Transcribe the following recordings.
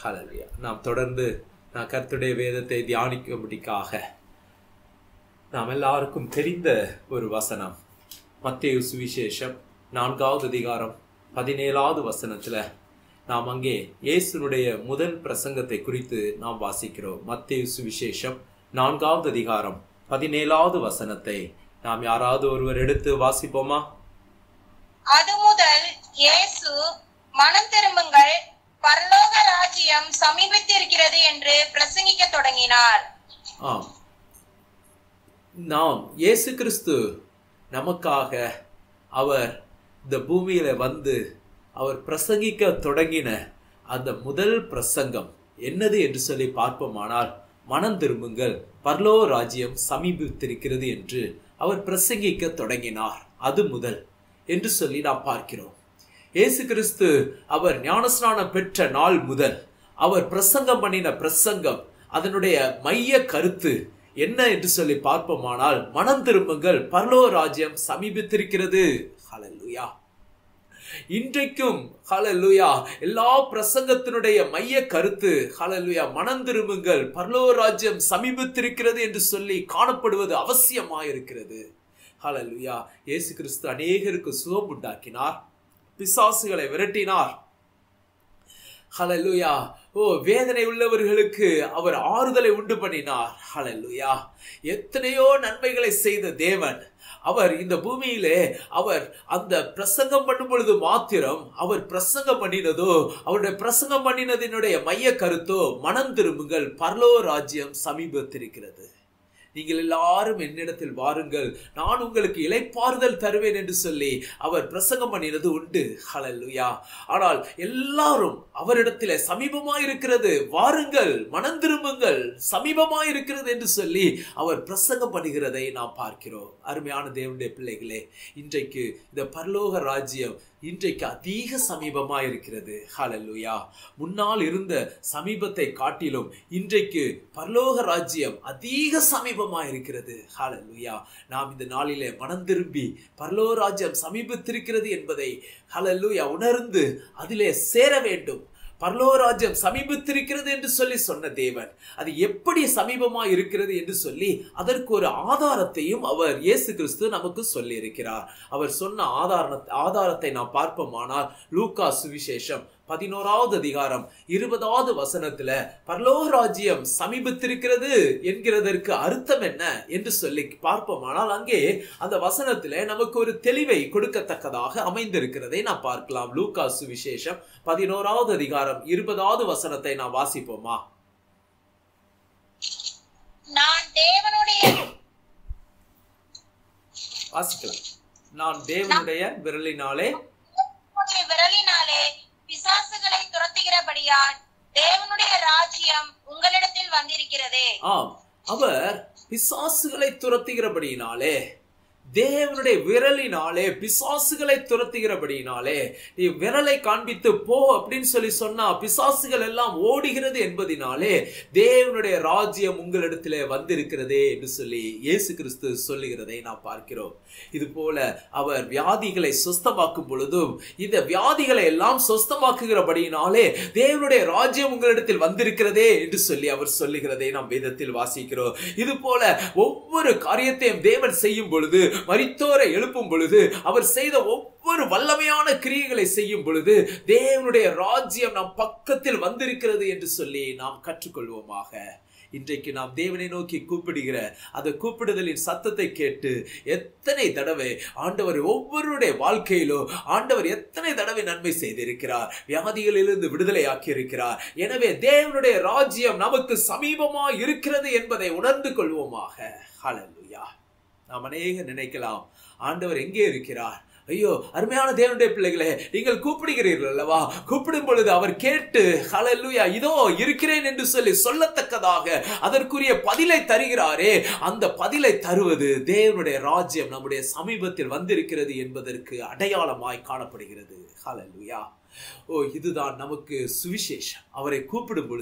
ஹalleluya நாம் தொடர்ந்து நான் கர்த்தருடைய வேதத்தை தியானிக்கும்படிக்காக நாம் எல்லாருக்கும் தெரிந்த ஒரு வசனம் மத்தேயு சுவிசேஷம் நான்காவது அதிகாரம் பதினேழாவது வசனத்துல நாம் அங்கே இயேசுனுடைய முதல் பிரசங்கத்தை குறித்து நாம் வாசிக்கிறோம் மத்தேயு சுவிசேஷம் நான்காவது அதிகாரம் பதினேழாவது வசனத்தை நாம் யாராவது ஒருவர் எடுத்து வாசிப்போமா அது முதல் இயேசு மனம் திரும்புங்கள் பரலோக ராஜ்யம் சமீபித்திருக்கிறது என்று பிரசங்கிக்க தொடங்கினார் ஆம் நாம் இயேசு கிறிஸ்து நமக்காக அவர் இந்த பூமியில வந்து அவர் பிரசங்கிக்க தொடங்கின அந்த முதல் பிரசங்கம் என்னது என்று சொல்லி பார்ப்போமானால் மனம் திரும்புங்கள் பர்லோ ராஜ்யம் சமீபித்திருக்கிறது என்று அவர் பிரசங்கிக்க தொடங்கினார் அது முதல் என்று சொல்லி நாம் பார்க்கிறோம் இயேசு கிறிஸ்து அவர் ஞானஸ்நானம் பெற்ற நாள் முதல் அவர் பிரசங்கம் பண்ணின பிரசங்கம் அதனுடைய மைய கருத்து என்ன என்று சொல்லி பார்ப்போமானால் மனம் திரும்புங்கள் பரலோ ராஜ்யம் சமீபித்திருக்கிறது ஹalleluya இன்றைக்கும் ஹalleluya எல்லா பிரசங்கத்தினுடைய மைய கருத்து ஹalleluya மனம் திரும்புங்கள் பரலோ ராஜ்யம் சமீபித்திருக்கிறது என்று சொல்லி காணப்படுவது அவசியமாயிருக்கிறது ஹalleluya இயேசு கிறிஸ்து அநேகருக்கு சுகம் உண்டாக்கினார் பிசாசுகளை விரட்டினார் ஹalleluya ஓ வேதனை உள்ளவர்களுக்கு அவர் ஆறுதலை உண்டு பண்ணினார் ஹalleluya எத்தனையோ நன்மைகளை செய்த தேவன் அவர் இந்த பூமியிலே அவர் அந்த பிரசங்கம் பண்ணும் பொழுது மாத்திரம் அவர் பிரசங்கம் பண்ணினதோ அவருடைய பிரசங்கம் பண்ணினதினுடைய மைய கருத்தோ மனம் திரும்புங்கள் பரலோ ராஜ்யம் சமீபத்திருக்கிறது நீங்கள் எல்லாரும் என்னிடத்தில் வாருங்கள் நான் உங்களுக்கு இலைப்பாறுதல் தருவேன் என்று சொல்லி அவர் பிரசங்கம் பண்ணினது உண்டு ஹalleluya ஆனால் எல்லாரும் அவரிடத்திலே சமீபமாய் இருக்கிறது வாருங்கள் மனம் திரும்புங்கள் சமீபமாய் இருக்கிறது என்று சொல்லி அவர் பிரசங்கம் பண்ணுகிறதை நாம் பார்க்கிறோம் அருமையான தேவனுடைய பிள்ளைகளே இன்றைக்கு இந்த பரலோக ராஜ்யம் இன்றைக்கு அதிக சமீபமாய் இருக்கிறது ஹalleluya முன்னால் இருந்த சமீபத்தை காட்டிலும் இன்றைக்கு பரலோக ராஜ்யம் அதிக சமீபமாய் இருக்கிறது ஹalleluya நாம் இந்த நாளிலே மனம் திரும்பி பரலோக ராஜ்யம் சமீபத்திருக்கிறது என்பதை ஹalleluya உணர்ந்து அதிலே சேர வேண்டும் பரலோராஜ்யம் சமீபத்திருக்கிறது என்று சொல்லி சொன்ன தேவன் அது எப்படி சமீபமா இருக்கிறது என்று சொல்லி அதற்கு ஒரு ஆதாரத்தையும் அவர் இயேசு கிறிஸ்து நமக்கு சொல்லி இருக்கிறார் அவர் சொன்ன ஆதார ஆதாரத்தை நாம் பார்ப்போமானால் லூக்கா சுவிசேஷம் பதினோராவது அதிகாரம் இருபதாவது வசனத்துல பரலோராஜ்யம் சமீபத்திருக்கிறது என்கிறதற்கு அர்த்தம் என்ன என்று சொல்லி பார்ப்போமானால் அங்கே அந்த வசனத்துல நமக்கு ஒரு தெளிவை கொடுக்கத்தக்கதாக அமைந்திருக்கிறதை நாம் பார்க்கலாம் லூக்கா சுவிசேஷம் பதினோராவது அதிகாரம் இருபதாவது வசனத்தை நாம் வாசிப்போமா நான் தேவனுடைய வாசிக்கலாம் நான் தேவனுடைய விரலினாலே தேவனுடைய விரலினாலே பிசாசுகளை துரத்துகிறபடியால் தேவனுடைய ராஜ்யம் உங்களிடத்தில் வந்திருக்கிறதே ஆம் அவர் பிசாசுகளை துரத்துகிறபடியினாலே தேவனுடைய விரலினாலே பிசாசுகளை துரத்துகிறபடியினாலே நீ விரலை காண்பித்து போ அப்படின்னு சொல்லி சொன்னா பிசாசுகள் எல்லாம் ஓடுகிறது என்பதினாலே தேவனுடைய ராஜ்யம் உங்களிடத்திலே வந்திருக்கிறதே என்று சொல்லி இயேசு கிறிஸ்து சொல்லுகிறதை நாம் பார்க்கிறோம் இது போல அவர் வியாதிகளை சுஸ்தமாக்கும் பொழுதும் இந்த வியாதிகளை எல்லாம் சுஸ்தமாக்குகிறபடியினாலே தேவனுடைய ராஜ்யம் உங்களிடத்தில் வந்திருக்கிறதே என்று சொல்லி அவர் சொல்லுகிறதை நாம் வேதத்தில் வாசிக்கிறோம் இது போல ஒவ்வொரு காரியத்தையும் தேவன் செய்யும் பொழுது மரித்தோரை எழுப்பும் பொழுது அவர் செய்த ஒவ்வொரு வல்லமையான கிரியைகளை செய்யும் பொழுது தேவனுடைய ராஜ்யம் நம் பக்கத்தில் வந்திருக்கிறது என்று சொல்லி நாம் கற்றுக்கொள்வோமாக இன்றைக்கு நாம் தேவனை நோக்கி கூப்பிடுகிற அந்த கூப்பிடுதலின் சத்தத்தை கேட்டு எத்தனை தடவை ஆண்டவர் ஒவ்வொருடைய வாழ்க்கையிலோ ஆண்டவர் எத்தனை தடவை நன்மை செய்திருக்கிறார் வியாதிகளிலிருந்து விடுதலை ஆக்கியிருக்கிறார் எனவே தேவனுடைய ராஜ்யம் நமக்கு சமீபமா இருக்கிறது என்பதை உணர்ந்து கொள்வோமாக ஹalleluya நாம் அநேக நினைக்கலாம் ஆண்டவர் எங்கே இருக்கிறார் ஐயோ அருமையான தேவனுடைய பிள்ளைகளே நீங்கள் கூப்பிடுகிறீர்கள் அல்லவா கூப்பிடும் பொழுது அவர் கேட்டு ஹalleluya இதோ இருக்கிறேன் என்று சொல்லி சொல்லத்தக்கதாக அதற்குரிய பதிலை தருகிறாரே அந்த பதிலை தருவது தேவனுடைய ராஜ்யம் நம்முடைய சமீபத்தில் வந்திருக்கிறது என்பதற்கு அடையாளமாய் காணப்படுகிறது ஹalleluya ஓ இதுதான் நமக்கு சுவிசேஷம் அவரை கூப்பிடும் பொழுது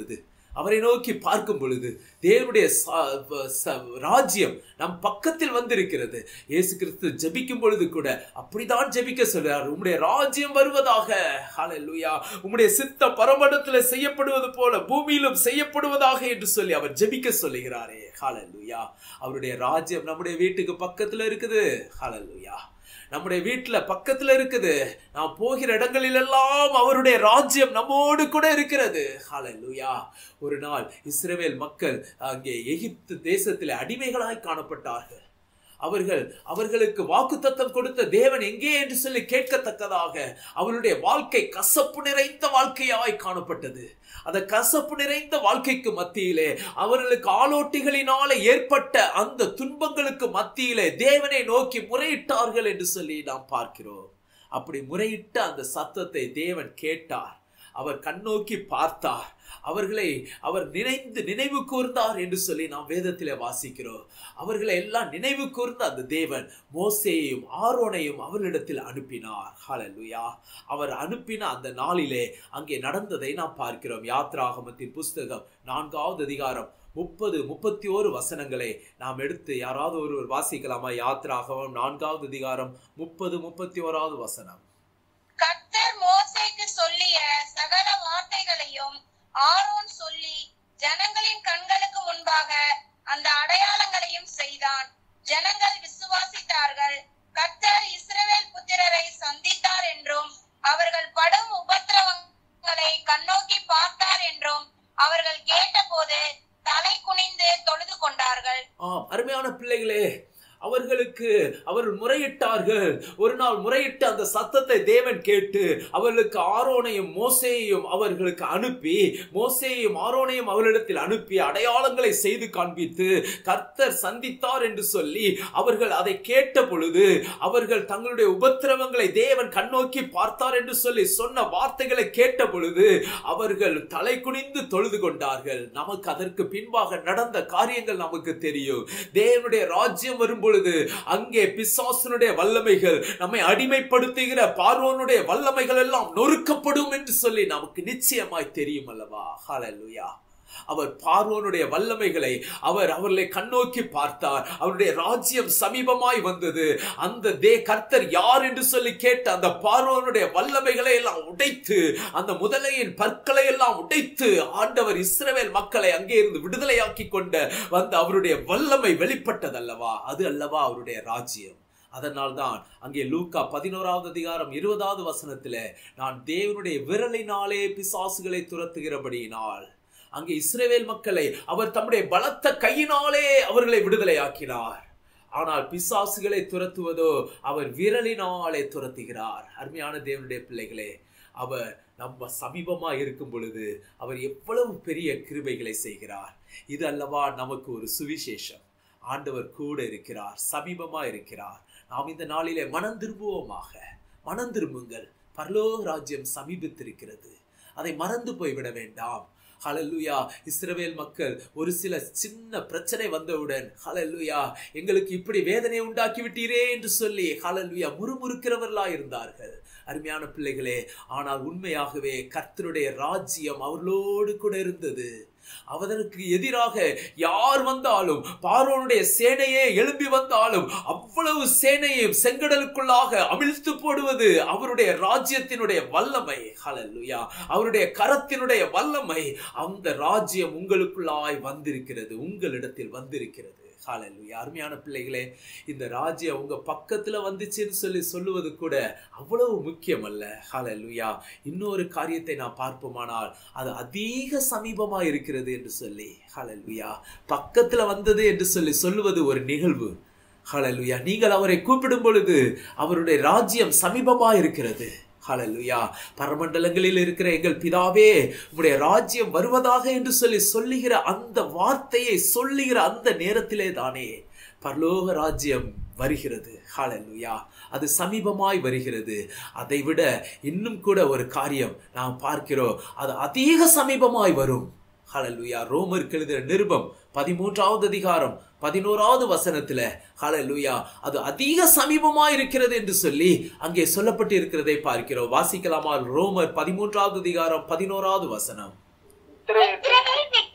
அவரை நோக்கி பார்க்கும் பொழுது தேவனுடைய ச- ச- ராஜ்யம் நம் பக்கத்தில் வந்திருக்கிறது இயேசு கிறிஸ்து ஜெபிக்கும் பொழுது கூட அப்படிதான் ஜெபிக்க சொல்றார் உம்முடைய ராஜ்யம் வருவதாக ஹalleluya உம்முடைய சித்த பரமடத்தில் செய்யப்படுவது போல பூமியிலும் செய்யப்படுவதாக என்று சொல்லி அவர் ஜெபிக்க சொல்லுகிறாரே ஹalleluya அவருடைய ராஜ்யம் நம்முடைய வீட்டுக்கு பக்கத்துல இருக்குது ஹalleluya நம்முடைய வீட்டுல பக்கத்துல இருக்குது நாம் போகிற இடங்களிலெல்லாம் அவருடைய ராஜ்யம் நம்மோடு கூட இருக்கிறது ஹalleluya ஒரு நாள் இஸ்ரவேல் மக்கள் அங்கே எகிப்து தேசத்தில் அடிமைகளாய் காணப்பட்டார்கள் அவர்கள் அவர்களுக்கு வாக்குத்தத்தம் கொடுத்த தேவன் எங்கே என்று சொல்லி கேட்கத்தக்கதாக அவருடைய வாழ்க்கை கசப்பு நிறைந்த வாழ்க்கையாய் காணப்பட்டது அந்த கசப்பு நிறைந்த வாழ்க்கைக்கு மத்தியிலே அவர்களுக்கு ஆலோட்டிகளினால ஏற்பட்ட அந்த துன்பங்களுக்கு மத்தியிலே தேவனை நோக்கி முறையிட்டார்கள் என்று சொல்லி நாம் பார்க்கிறோம் அப்படி முறையிட்ட அந்த சத்தத்தை தேவன் கேட்டார் அவர் கண்ணோக்கி பார்த்தார் அவர்களை அவர் நினைந்து நினைவு கூர்ந்தார் என்று சொல்லி நாம் வேதத்திலே வாசிக்கிறோம் அவர்களை எல்லாம் நினைவு கூர்ந்த அந்த தேவன் மோசேயையும் ஆரோனையும் அவர்களிடத்தில் அனுப்பினார் ஹalleluya அவர் அனுப்பின அந்த நாளிலே அங்கே நடந்ததை நாம் பார்க்கிறோம் யாத்ராகமத்தின் புஸ்தகம் நான்காவது அதிகாரம் முப்பது முப்பத்தி ஓரு வசனங்களை நாம் எடுத்து யாராவது ஒருவர் வாசிக்கலாமா யாத்ராகமம் நான்காவது அதிகாரம் முப்பது முப்பத்தி ஓராவது வசனம் கர்த்தர் மோசேக்கு சொல்லிய சகல வார்த்தைகளையும் ஆரோன் சொல்லி ஜனங்களின் கண்களுக்கு முன்பாக அந்த அடையாளங்களையும் செய்தான் ஜனங்கள் விசுவாசித்தார்கள் கர்த்தர் இஸ்ரவேல் புத்திரரை சந்தித்தார் என்றும் அவர்கள் படும் உபத்திரவங்களை கண்ணோக்கி பார்த்தார் என்றும் அவர்கள் கேட்டபோது தலை குனிந்து தொழுது கொண்டார்கள் ஆம் அருமையான பிள்ளைகளே அவர்களுக்கு அவர்கள் முறையிட்டார்கள் ஒரு நாள் முறையிட்டு அந்த சத்தத்தை தேவன் கேட்டு அவர்களுக்கு ஆரோனையும் மோசேயையும் அவர்களுக்கு அனுப்பி மோசேயையும் ஆரோனையும் அவர்களிடத்தில் அனுப்பி அடையாளங்களை செய்து காண்பித்து கர்த்தர் சந்தித்தார் என்று சொல்லி அவர்கள் அதை கேட்ட பொழுது அவர்கள் தங்களுடைய உபத்திரவங்களை தேவன் கண்ணோக்கி பார்த்தார் என்று சொல்லி சொன்ன வார்த்தைகளை கேட்ட பொழுது அவர்கள் தலை குனிந்து தொழுது கொண்டார்கள் நமக்கு அதற்கு பின்பாக நடந்த காரியங்கள் நமக்கு தெரியும் தேவனுடைய ராஜ்யம் வரும் பொழுது அங்கே பிசாசனுடைய வல்லமைகள் நம்மை அடிமைப்படுத்துகிற பார்வோனுடைய வல்லமைகள் எல்லாம் நொறுக்கப்படும் என்று சொல்லி நமக்கு நிச்சயமாய் தெரியும் அல்லவா ஹalleluya அவர் பார்வோனுடைய வல்லமைகளை அவர் அவர்களை கண்ணோக்கி பார்த்தார் அவருடைய ராஜ்யம் சமீபமாய் வந்தது அந்த தே கர்த்தர் யார் என்று சொல்லி கேட்ட அந்த பார்வோனுடைய வல்லமைகளை எல்லாம் உடைத்து அந்த முதலையின் பற்களை எல்லாம் உடைத்து ஆண்டவர் இஸ்ரவேல் மக்களை அங்கே இருந்து விடுதலையாக்கி கொண்ட வந்த அவருடைய வல்லமை வெளிப்பட்டதல்லவா அது அல்லவா அவருடைய ராஜ்யம் அதனால்தான் அங்கே லூக்கா பதினோராவது அதிகாரம் இருபதாவது வசனத்திலே நான் தேவனுடைய விரலினாலே பிசாசுகளை துரத்துகிறபடியினால் அங்கே இஸ்ரவேல் மக்களை அவர் தம்முடைய பலத்த கையினாலே அவர்களை விடுதலையாக்கினார் ஆனால் பிசாசுகளை துரத்துவதோ அவர் விரலினாலே துரத்துகிறார் அருமையான தேவனுடைய பிள்ளைகளே அவர் நம்ம சமீபமா இருக்கும் பொழுது அவர் எவ்வளவு பெரிய கிருபைகளை செய்கிறார் இது அல்லவா நமக்கு ஒரு சுவிசேஷம் ஆண்டவர் கூட இருக்கிறார் சமீபமா இருக்கிறார் நாம் இந்த நாளிலே மனம் திரும்புவோமாக மனம் திரும்புங்கள் பரலோக ராஜ்யம் சமீபித்திருக்கிறது அதை மறந்து போய்விட வேண்டாம் ஹalleluya இஸ்ரவேல் மக்கள் ஒரு சில சின்ன பிரச்சனை வந்தவுடன் ஹalleluya எங்களுக்கு இப்படி வேதனை உண்டாக்கி விட்டீரே என்று சொல்லி ஹalleluya முறுமுறுக்கிறவர்களா இருந்தார்கள் அருமையான பிள்ளைகளே ஆனால் உண்மையாகவே கர்த்தருடைய ராஜ்யம் அவர்களோடு கூட இருந்தது அவதற்கு எதிராக யார் வந்தாலும் பார்வோனுடைய சேனையே எழும்பி வந்தாலும் அவ்வளவு சேனையும் செங்கடலுக்குள்ளாக அமிழ்த்து போடுவது அவருடைய ராஜ்யத்தினுடைய வல்லமை ஹalleluya அவருடைய கரத்தினுடைய வல்லமை அந்த ராஜ்யம் உங்களுக்குள்ளாய் வந்திருக்கிறது உங்களிடத்தில் வந்திருக்கிறது ஹalleluya அருமையான பிள்ளைகளே இந்த ராஜ்யம் உங்க பக்கத்துல வந்துச்சுன்னு சொல்லி சொல்லுவது கூட அவ்வளவு முக்கியம் அல்ல ஹalleluya இன்னொரு காரியத்தை நான் பார்ப்போமானால் அது அதிக சமீபமா இருக்கிறது என்று சொல்லி ஹalleluya பக்கத்துல வந்தது என்று சொல்லி சொல்லுவது ஒரு நிகழ்வு ஹalleluya நீங்கள் அவரை கூப்பிடும் பொழுது அவருடைய ராஜ்யம் சமீபமா இருக்கிறது ஹalleluya பரமண்டலங்களில் இருக்கிற எங்கள் பிதாவே உம்முடைய ராஜ்யம் வருவதாக என்று சொல்லி சொல்லுகிற அந்த வார்த்தையை சொல்லுகிற அந்த நேரத்திலே தானே பரலோக ராஜ்யம் வருகிறது ஹalleluya அது சமீபமாய் வருகிறது அதை விட இன்னும் கூட ஒரு காரியம் நாம் பார்க்கிறோம் அது அதிக சமீபமாய் வரும் ஹalleluya ரோமருக்கு எழுதின நிருபம் பதிமூன்றாவது அதிகாரம் பதினோராவது வசனத்துல ஹalleluya அது அதிக சமீபமா இருக்கிறது என்று சொல்லி அங்கே சொல்லப்பட்டு இருக்கிறதை பார்க்கிறோம் வாசிக்கலாமா ரோமர் பதிமூன்றாவது அதிகாரம் பதினோராவது வசனம் இஸ்ரவேல்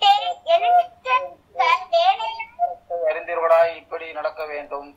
நடக்க வேண்டும்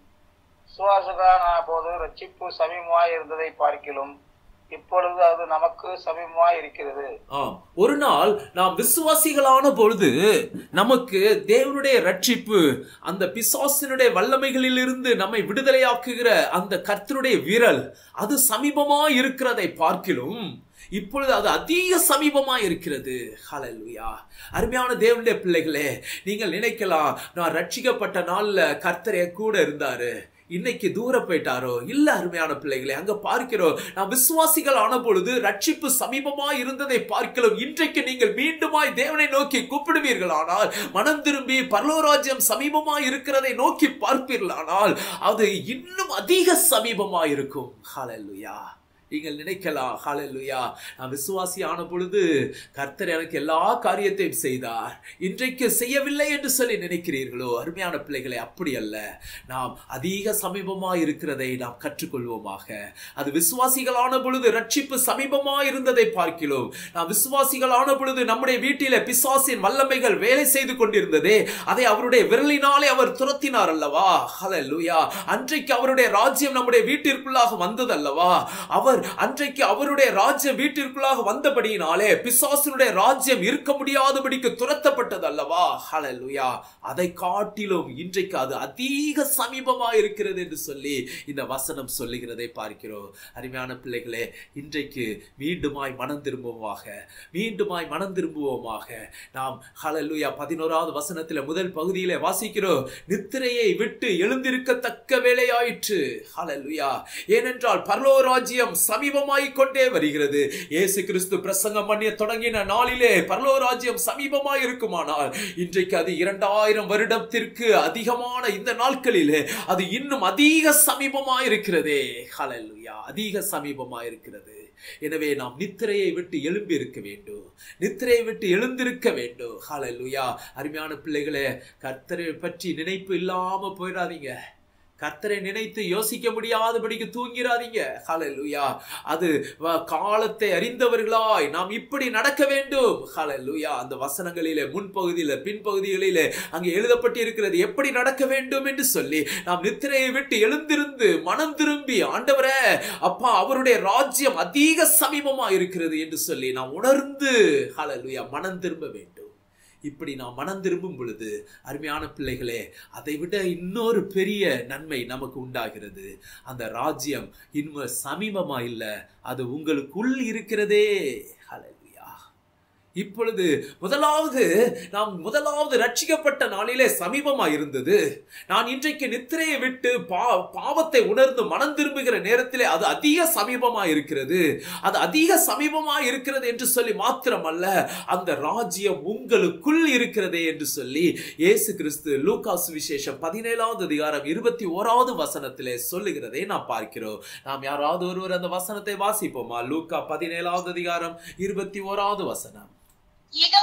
சுவாசகான போது ரட்சிப்பு சமீபமாய் இருந்ததை பார்க்கிலும் இப்பொழுது அது நமக்கு சமீபமாய் இருக்கிறது ஆம் ஒரு நாள் நாம் விசுவாசிகளான பொழுது நமக்கு தேவனுடைய ரட்சிப்பு அந்த பிசாசினுடைய வல்லமைகளிலிருந்து நம்மை விடுதலையாக்குகிற அந்த கர்த்தருடைய விரல் அது சமீபமா இருக்கிறதை பார்க்கிலும் இப்பொழுது அது அதிக சமீபமா இருக்கிறது ஹalleluya அருமையான தேவனுடைய பிள்ளைகளே நீங்கள் நினைக்கலாம் நான் ரட்சிக்கப்பட்ட நாள்ல கர்த்தர் என் கூட இருந்தாரு இன்னைக்கு தூர போயிட்டாரோ இல்ல அருமையான பிள்ளைகளே அங்க பார்க்கிறோம் நாம் விசுவாசிகள் ஆன பொழுது ரட்சிப்பு சமீபமா இருந்ததை பார்க்கலாம் இன்றைக்கு நீங்கள் மீண்டுமாய் தேவனை நோக்கி கூப்பிடுவீர்களானால் மனம் திரும்பி பரலோராஜ்யம் சமீபமா இருக்கிறதை நோக்கி பார்ப்பீர்களானால் அது இன்னும் அதிக சமீபமா இருக்கும் ஹalleluya நீங்கள் நினைக்கலாம் ஹalleluya நான் விசுவாசி ஆன பொழுது கர்த்தர் எனக்கு எல்லா காரியத்தையும் செய்தார் இன்றைக்கு செய்யவில்லை என்று சொல்லி நினைக்கிறீர்களோ அருமையான பிள்ளைகளை அப்படி அல்ல நாம் அதிக சமீபமா இருக்கிறதை நாம் கற்றுக்கொள்வோமாக அது விசுவாசிகள் ஆன பொழுது ரட்சிப்பு சமீபமா இருந்ததை பார்க்கிறோம் நாம் விசுவாசிகள் ஆன பொழுது நம்முடைய வீட்டிலே பிசாசின் வல்லமைகள் வேலை செய்து கொண்டிருந்ததே அதை அவருடைய விரலினாலே அவர் துரத்தினார் அல்லவா ஹalleluya அன்றைக்கு அவருடைய ராஜ்யம் நம்முடைய வீட்டிற்குள்ளாக வந்தது அல்லவா அவர் அன்றைக்கு அவருடைய ராஜ்யம் வீட்டிற்குள்ளாக வந்தபடியினாலே பிசாசினுடைய ராஜ்யம் இருக்க முடியாதபடிக்கு துரத்தப்பட்டது அல்லவா ஹalleluya அதை காட்டிலும் இன்றைக்கு அது அதிக சமீபமா இருக்கிறது என்று சொல்லி இந்த வசனம் சொல்லுகிறதை பார்க்கிறோம் அருமையான பிள்ளைகளே இன்றைக்கு மீண்டுமாய் மனம் திரும்புவோமாக மீண்டுமாய் மனம் திரும்புவோமாக நாம் ஹalleluya பதினோராவது வசனத்தில் முதல் பகுதியிலே வாசிக்கிறோம் நித்திரையை விட்டு எழுந்திருக்கத்தக்க வேலையாயிற்று ஹalleluya ஏனென்றால் பரலோராஜ்யம் சமீபமாய் கொண்டே வருகிறது இயேசு கிறிஸ்து பிரசங்கம் பண்ணி தொடங்கின நாளிலே பரலோராஜ்யம் சமீபமாய் இருக்குமானால் இன்றைக்கு அது இரண்டாயிரம் வருடத்திற்கு அதிகமான இந்த நாட்களிலே அது இன்னும் அதிக சமீபமாய் இருக்கிறதே ஹalleluya அதிக சமீபமாய் இருக்கிறது எனவே நாம் நித்திரையை விட்டு எழும்பி இருக்க வேண்டும் நித்திரையை விட்டு எழுந்திருக்க வேண்டும் ஹalleluya அருமையான பிள்ளைகளே கர்த்தரை பற்றி நினைப்பு இல்லாம போயிடாதீங்க கர்த்தரை நினைத்து யோசிக்க முடியாதபடிக்கு தூங்கிறாதீங்க ஹalleluya அது வ- காலத்தை அறிந்தவர்களாய் நாம் இப்படி நடக்க வேண்டும் ஹalleluya அந்த வசனங்களிலே முன்பகுதியில பின்பகுதிகளிலே அங்கே எழுதப்பட்டு இருக்கிறது எப்படி நடக்க வேண்டும் என்று சொல்லி நாம் நித்திரையை விட்டு எழுந்திருந்து மனம் திரும்பி ஆண்டவரே அப்பா அவருடைய ராஜ்யம் அதிக சமீபமா இருக்கிறது என்று சொல்லி நாம் உணர்ந்து ஹalleluya மனம் திரும்ப வேண்டும் இப்படி நாம் மனம் திரும்பும் பொழுது அருமையான பிள்ளைகளே அதை விட இன்னொரு பெரிய நன்மை நமக்கு உண்டாகிறது அந்த ராஜ்யம் இன்னும் சமீபமா இல்ல அது உங்களுக்குள் இருக்கிறதே ஹalleluya இப்பொழுது முதலாவது நாம் முதலாவது ரட்சிக்கப்பட்ட நாளிலே சமீபமா இருந்தது நான் இன்றைக்கு நித்திரையை விட்டு பா பாவத்தை உணர்ந்து மனம் திரும்புகிற நேரத்திலே அது அதிக சமீபமா இருக்கிறது அது அதிக சமீபமா இருக்கிறது என்று சொல்லி மாத்திரமல்ல அந்த ராஜ்யம் உங்களுக்குள் இருக்கிறதே என்று சொல்லி இயேசு கிறிஸ்து லூகாஸ் விசேஷம் பதினேழாவது அதிகாரம் இருபத்தி ஓராவது வசனத்திலே சொல்லுகிறதை நாம் பார்க்கிறோம் நாம் யாராவது ஒருவர் அந்த வசனத்தை வாசிப்போமா லூக்கா பதினேழாவது அதிகாரம் இருபத்தி ஓராவது வசனம் இதோ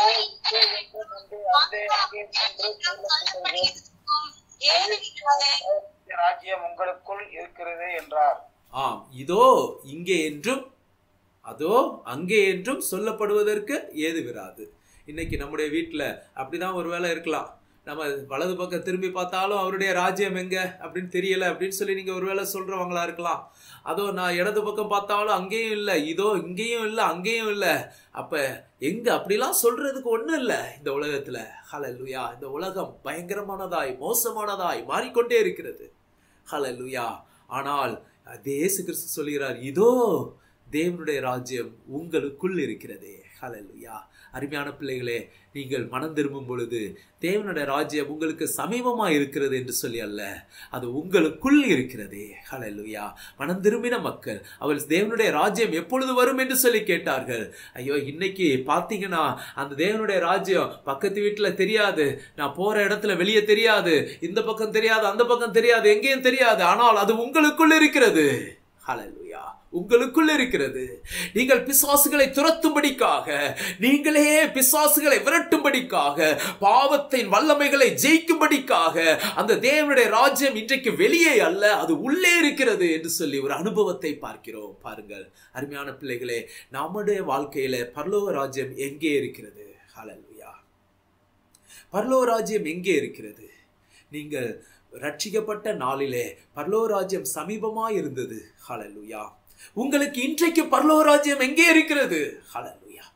அங்கே அங்கே சென்று கல்லுபடியிருக்கும் ஏழு விதமான ராஜ்யம் உங்களுக்குள் இருக்கிறது என்றார் ஆம் இதோ இங்கே என்றும் அதோ அங்கே என்றும் சொல்லப்படுவதற்கு ஏது விராது இன்னைக்கு நம்முடைய வீட்டில் அப்படிதான் ஒரு வேலை இருக்கலாம் நம்ம வலது பக்கம் திரும்பி பார்த்தாலும் அவருடைய ராஜ்யம் எங்க அப்படின்னு தெரியல அப்படின்னு சொல்லி நீங்க ஒருவேளை சொல்றவங்களா இருக்கலாம் அதோ நான் இடது பக்கம் பார்த்தாலும் அங்கேயும் இல்லை இதோ இங்கேயும் இல்லை அங்கேயும் இல்லை அப்ப எங்க அப்படிலாம் சொல்றதுக்கு ஒண்ணும் இல்லை இந்த உலகத்துல ஹalleluya இந்த உலகம் பயங்கரமானதாய் மோசமானதாய் மாறிக்கொண்டே இருக்கிறது ஹalleluya ஆனால் அதே இயேசு கிறிஸ்து சொல்கிறார் இதோ தேவனுடைய ராஜ்யம் உங்களுக்குள் இருக்கிறதே ஹalleluya அருமையான பிள்ளைகளே நீங்கள் மனம் திரும்பும் பொழுது தேவனுடைய ராஜ்யம் உங்களுக்கு சமீபமா இருக்கிறது என்று சொல்லி அல்ல அது உங்களுக்குள் இருக்கிறதே ஹalleluya மனம் திரும்பின மக்கள் அவள் தேவனுடைய ராஜ்யம் எப்பொழுது வரும் என்று சொல்லி கேட்டார்கள் ஐயோ இன்னைக்கு பார்த்தீங்கன்னா அந்த தேவனுடைய ராஜ்யம் பக்கத்து வீட்டுல தெரியாது நான் போற இடத்துல வெளியே தெரியாது இந்த பக்கம் தெரியாது அந்த பக்கம் தெரியாது எங்கேயும் தெரியாது ஆனால் அது உங்களுக்குள் இருக்கிறது ஹalleluya உங்களுக்குள் இருக்கிறது நீங்கள் பிசாசுகளை துரத்தும்படிக்காக நீங்களே பிசாசுகளை விரட்டும்படிக்காக பாவத்தின் வல்லமைகளை ஜெயிக்கும்படிக்காக அந்த தேவனுடைய ராஜ்யம் இன்றைக்கு வெளியே அல்ல அது உள்ளே இருக்கிறது என்று சொல்லி ஒரு அனுபவத்தை பார்க்கிறோம் பாருங்கள் அருமையான பிள்ளைகளே நம்முடைய வாழ்க்கையில பரலோக ராஜ்யம் எங்கே இருக்கிறது ஹalleluya பரலோக ராஜ்யம் எங்கே இருக்கிறது நீங்கள் ரட்சிக்கப்பட்ட நாளிலே பரலோராஜ்யம் சமீபமாய் இருந்தது ஹalleluya உங்களுக்கு இன்றைக்கு பரலோராஜ்யம் எங்கே இருக்கிறது ஹalleluya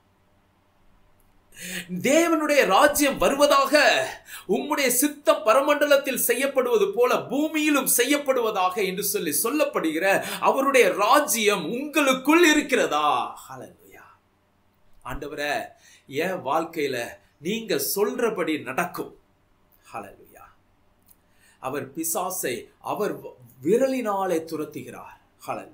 தேவனுடைய ராஜ்யம் வருவதாக உம்முடைய சித்தம் பரமண்டலத்தில் செய்யப்படுவது போல பூமியிலும் செய்யப்படுவதாக என்று சொல்லி சொல்லப்படுகிற அவருடைய ராஜ்யம் உங்களுக்குள் இருக்கிறதா ஹalleluya ஆண்டவரே என் வாழ்க்கையில நீங்க சொல்றபடி நடக்கும் ஹalleluya அவர் பிசாசை அவர் விரலினாலே துரத்துகிறார் ஹalleluya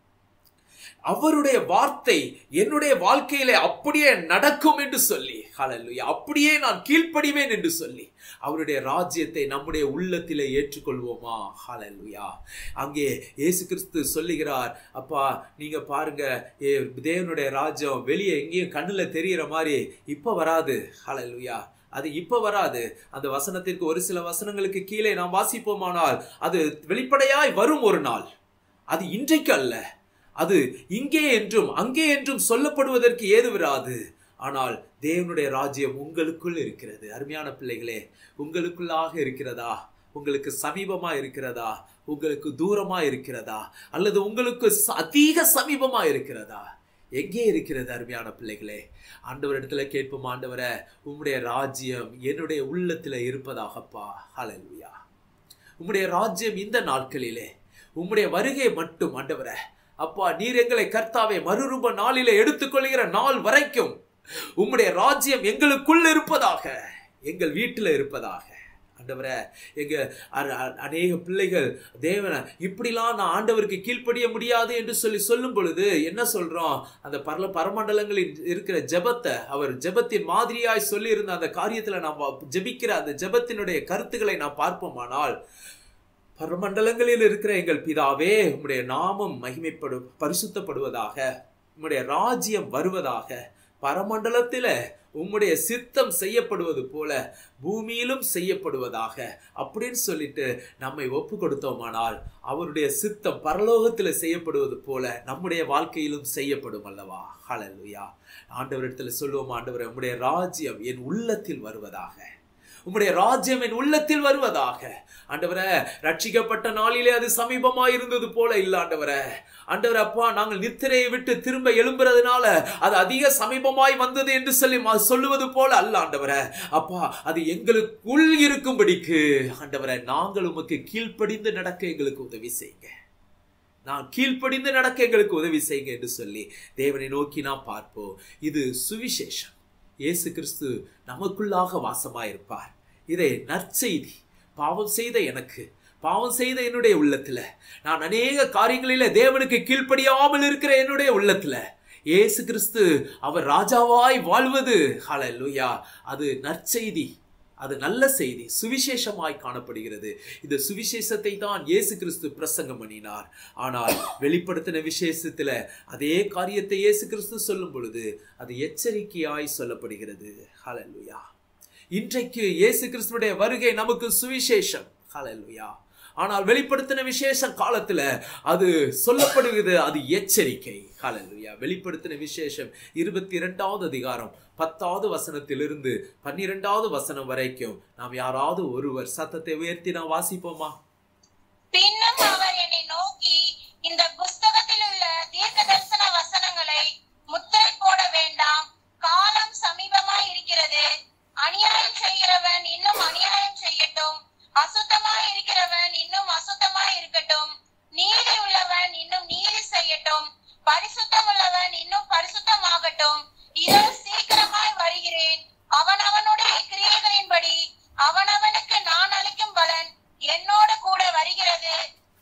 அவருடைய வார்த்தை என்னுடைய வாழ்க்கையிலே அப்படியே நடக்கும் என்று சொல்லி ஹalleluya அப்படியே நான் கீழ்ப்படிவேன் என்று சொல்லி அவருடைய ராஜ்யத்தை நம்முடைய உள்ளத்திலே ஏற்றுக்கொள்வோமா ஹalleluya அங்கே இயேசு கிறிஸ்து சொல்லுகிறார் அப்பா நீங்க பாருங்க ஏ, தேவனுடைய ராஜ்யம் வெளியே எங்கேயும் கண்ணுல தெரியற மாதிரி இப்ப வராது ஹalleluya அது இப்ப வராது அந்த வசனத்திற்கு ஒரு சில வசனங்களுக்கு கீழே நாம் வாசிப்போமானால் அது வெளிப்படையாய் வரும் ஒரு நாள் அது இன்றைக்கு அல்ல அது இங்கே என்றும் அங்கே என்றும் சொல்லப்படுவதற்கு ஏது வராது ஆனால் தேவனுடைய ராஜ்யம் உங்களுக்குள் இருக்கிறது அருமையான பிள்ளைகளே உங்களுக்குள்ளாக இருக்கிறதா உங்களுக்கு சமீபமா இருக்கிறதா உங்களுக்கு தூரமா இருக்கிறதா அல்லது உங்களுக்கு ச- அதிக சமீபமா இருக்கிறதா எங்கே இருக்கிறது அருமையான பிள்ளைகளே ஆண்டவரிடத்துல கேட்போம் ஆண்டவரே உம்முடைய ராஜ்யம் என்னுடைய உள்ளத்துல இருப்பதாகப்பா ஹalleluya உம்முடைய ராஜ்யம் இந்த நாட்களிலே உம்முடைய வருகை மட்டும் ஆண்டவரே அப்பா நீர் எங்களை கர்த்தாவே மறுரூப நாளிலே எடுத்துக்கொள்கிற நாள் வரைக்கும் உம்முடைய ராஜ்யம் எங்களுக்குள் இருப்பதாக எங்கள் வீட்டில் இருப்பதாக ஆண்டவரே எங்க அ- அ- அநேக பிள்ளைகள் தேவனை இப்படிலாம் நான் ஆண்டவருக்கு கீழ்ப்படிய முடியாது என்று சொல்லி சொல்லும் பொழுது என்ன சொல்றோம் அந்த பரல பரமண்டலங்களில் இருக்கிற ஜெபத்தை அவர் ஜெபத்தின் மாதிரியாய் சொல்லி இருந்த அந்த காரியத்துல நாம் ஜெபிக்கிற அந்த ஜெபத்தினுடைய கருத்துக்களை நாம் பார்ப்போமானால் பரமண்டலங்களில் இருக்கிற எங்கள் பிதாவே உம்முடைய நாமம் மகிமைப்படு பரிசுத்தப்படுவதாக உம்முடைய ராஜ்யம் வருவதாக பரமண்டலத்தில உம்முடைய சித்தம் செய்யப்படுவது போல பூமியிலும் செய்யப்படுவதாக அப்படின்னு சொல்லிட்டு நம்மை ஒப்பு கொடுத்தோமானால் அவருடைய சித்தம் பரலோகத்தில் செய்யப்படுவது போல நம்முடைய வாழ்க்கையிலும் செய்யப்படும் அல்லவா ஹalleluya ஆண்டவரிடத்தில் சொல்லுவோம் ஆண்டவரே உம்முடைய ராஜ்யம் என் உள்ளத்தில் வருவதாக உம்முடைய ராஜ்யம் என் உள்ளத்தில் வருவதாக ஆண்டவரே ரட்சிக்கப்பட்ட நாளிலே அது சமீபமாய் இருந்தது போல இல்ல ஆண்டவரே ஆண்டவரே அப்பா நாங்கள் நித்திரையை விட்டு திரும்ப எழும்புறதுனால அது அதிக சமீபமாய் வந்தது என்று சொல்லி ம- சொல்லுவது போல அல்ல ஆண்டவரே அப்பா அது எங்களுக்குள் இருக்கும்படிக்கு ஆண்டவரே நாங்கள் உமக்கு கீழ்ப்படிந்து நடக்க எங்களுக்கு உதவி செய்யுங்க நான் கீழ்ப்படிந்து நடக்க எங்களுக்கு உதவி செய்யுங்க என்று சொல்லி தேவனை நோக்கி நாம் பார்ப்போம் இது சுவிசேஷம் இயேசு கிறிஸ்து நமக்குள்ளாக வாசமாயிருப்பார் இதை நற்செய்தி பாவம் செய்த எனக்கு பாவம் செய்த என்னுடைய உள்ளத்துல நான் அநேக காரியங்களில தேவனுக்கு கீழ்ப்படியாமல் இருக்கிற என்னுடைய உள்ளத்துல இயேசு கிறிஸ்து அவர் ராஜாவாய் வாழ்வது ஹalleluya அது நற்செய்தி அது நல்ல செய்தி சுவிசேஷமாய் காணப்படுகிறது இந்த சுவிசேஷத்தை தான் இயேசு கிறிஸ்து பிரசங்கம் பண்ணினார் ஆனால் வெளிப்படுத்தின விசேஷத்துல அதே காரியத்தை இயேசு கிறிஸ்து சொல்லும் பொழுது அது எச்சரிக்கையாய் சொல்லப்படுகிறது ஹalleluya இன்றைக்கு இயேசு கிறிஸ்துவுடைய வருகை நமக்கு சுவிசேஷம் ஹalleluya ஆனால் வெளிப்படுத்தின விசேஷ காலத்துல அது சொல்லப்படுகிறது அது எச்சரிக்கை ஹalleluya வெளிப்படுத்தின விசேஷம் இருபத்தி இரண்டாவது அதிகாரம் பத்தாவது வசனத்திலிருந்து பன்னிரெண்டாவது வசனம் வரைக்கும் நாம் யாராவது ஒருவர் சத்தத்தை உயர்த்தி நாம் வாசிப்போமா பின்னும் அவர் என்னை நோக்கி இந்த புஸ்தகத்தில் உள்ள தீர்க்க தரிசன வசனங்களை முத்திரை போட வேண்டாம் காலம் சமீபமாய் இருக்கிறது அநியாயம் செய்கிறவன் இன்னும் அநியாயம் செய்யட்டும் அசுத்தமாய் இருக்கிறவன் இன்னும் அசுத்தமாய் இருக்கட்டும் நீதி உள்ளவன் இன்னும் நீதி செய்யட்டும் பரிசுத்தம் உள்ளவன் இன்னும் பரிசுத்தமாகட்டும் இதோ சீக்கிரமாய் வருகிறேன் அவனவனுடைய கிரியைகளின்படி அவனவனுக்கு நான் அளிக்கும் பலன் என்னோடு கூட வருகிறது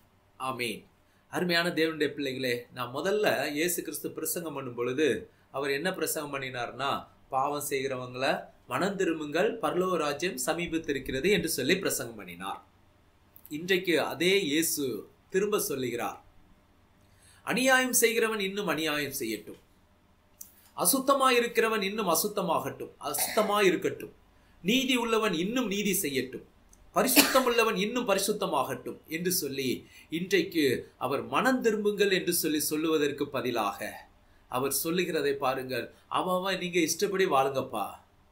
ஆமீன் அருமையான தேவனுடைய பிள்ளைகளே நான் முதல்ல இயேசு கிறிஸ்து பிரசங்கம் பண்ணும் பொழுது அவர் என்ன பிரசங்கம் பண்ணினார்னா பாவம் செய்கிறவங்களை மனம் திரும்புங்கள் பரலோக ராஜ்யம் சமீபத்திருக்கிறது என்று சொல்லி பிரசங்கம் பண்ணினார் இன்றைக்கு அதே இயேசு திரும்ப சொல்லுகிறார் அநியாயம் செய்கிறவன் இன்னும் அநியாயம் செய்யட்டும் அசுத்தமாய் இருக்கிறவன் இன்னும் அசுத்தமாகட்டும் அசுத்தமாய் இருக்கட்டும் நீதி உள்ளவன் இன்னும் நீதி செய்யட்டும் பரிசுத்தம் உள்ளவன் இன்னும் பரிசுத்தமாகட்டும் என்று சொல்லி இன்றைக்கு அவர் மனம் திரும்புங்கள் என்று சொல்லி சொல்லுவதற்கு பதிலாக அவர் சொல்லுகிறதை பாருங்கள் அவன் அவன் நீங்க இஷ்டப்படி வாழுங்கப்பா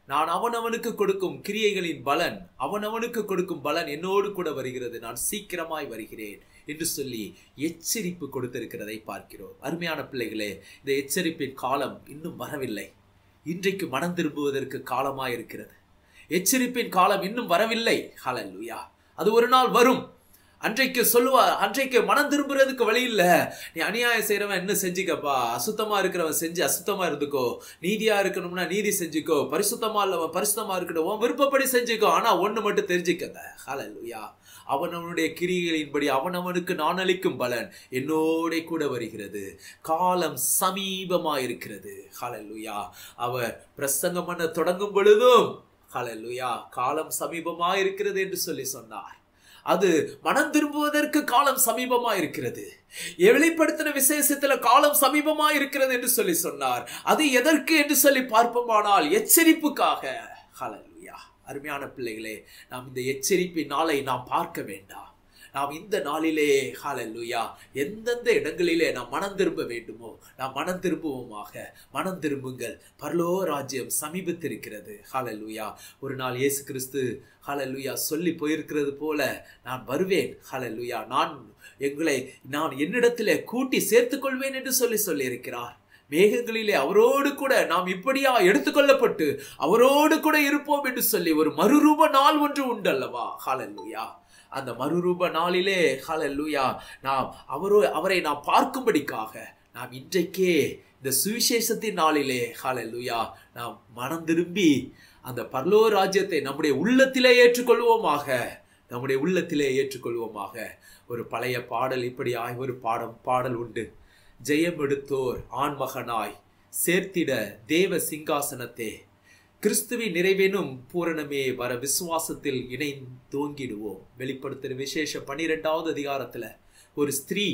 நான் அவனவனுக்கு கொடுக்கும் கிரியைகளின் பலன் அவனவனுக்கு கொடுக்கும் பலன் என்னோடு கூட வருகிறது நான் சீக்கிரமாய் வருகிறேன் என்று சொல்லி எச்சரிப்பு கொடுத்திருக்கிறதை பார்க்கிறோம் அருமையான பிள்ளைகளே இந்த எச்சரிப்பின் காலம் இன்னும் வரவில்லை இன்றைக்கு மனம் திரும்புவதற்கு காலமாய் இருக்கிறது எச்சரிப்பின் காலம் இன்னும் வரவில்லை ஹalleluya அது ஒரு நாள் வரும் அன்றைக்கு சொல்லுவா அன்றைக்கு மனம் திரும்புறதுக்கு வழி இல்ல நீ அநியாயம் செய்யறவன் என்ன செஞ்சுக்கப்பா அசுத்தமா இருக்கிறவன் செஞ்சு அசுத்தமா இருந்துக்கோ நீதியா இருக்கணும்னா நீதி செஞ்சுக்கோ பரிசுத்தமா இல்லவன் பரிசுத்தமா இருக்கணும் உன் விருப்பப்படி செஞ்சுக்கோ ஆனா ஒண்ணு மட்டும் தெரிஞ்சுக்கங்க ஹalleluya அவனவனுடைய கிரியைகளின்படி அவனவனுக்கு நான் அளிக்கும் பலன் என்னோட கூட வருகிறது காலம் சமீபமா இருக்கிறது ஹalleluya அவர் பிரசங்கம் பண்ண தொடங்கும் பொழுதும் ஹalleluya காலம் சமீபமா இருக்கிறது என்று சொல்லி சொன்னார் அது மனம் திரும்புவதற்கு காலம் சமீபமா இருக்கிறது வெளிப்படுத்தின விசேஷத்துல காலம் சமீபமா இருக்கிறது என்று சொல்லி சொன்னார் அது எதற்கு என்று சொல்லி பார்ப்போமானால் எச்சரிப்புக்காக ஹalleluya அருமையான பிள்ளைகளே நாம் இந்த எச்சரிப்பின் நாளை நாம் பார்க்க வேண்டாம் நாம் இந்த நாளிலே ஹalleluya எந்தெந்த இடங்களிலே நாம் மனம் திரும்ப வேண்டுமோ நாம் மனம் திரும்புவோமாக மனம் திரும்புங்கள் பரலோ ராஜ்யம் சமீபத்திருக்கிறது ஹalleluya ஒரு நாள் இயேசு கிறிஸ்து ஹalleluya சொல்லி போயிருக்கிறது போல நான் வருவேன் ஹalleluya நான் எங்களை நான் என்னிடத்திலே கூட்டி சேர்த்துக் கொள்வேன் என்று சொல்லி சொல்லியிருக்கிறார் மேகங்களிலே அவரோடு கூட நாம் இப்படியா எடுத்துக்கொள்ளப்பட்டு அவரோடு கூட இருப்போம் என்று சொல்லி ஒரு மறுரூப நாள் ஒன்று உண்டு அல்லவா ஹalleluya அந்த மறுரூப நாளிலே ஹalleluya நாம் அவரோ அவரை நாம் பார்க்கும்படிக்காக நாம் இன்றைக்கே இந்த சுவிசேஷத்தின் நாளிலே ஹalleluya நாம் மனம் திரும்பி அந்த பரலோ ராஜ்யத்தை நம்முடைய உள்ளத்திலே ஏற்றுக்கொள்வோமாக நம்முடைய உள்ளத்திலே ஏற்றுக்கொள்வோமாக ஒரு பழைய பாடல் இப்படி ஆய் ஒரு பாடம் பாடல் உண்டு ஜெயம் எடுத்தோர் ஆண்மகனாய் சேர்த்திட தேவ சிங்காசனத்தே கிறிஸ்துவின் நிறைவேனும் பூரணமே வர விசுவாசத்தில் இணைந்தோங்கிடுவோம் வெளிப்படுத்துகிற விசேஷ பனிரெண்டாவது அதிகாரத்துல ஒரு ஸ்திரீ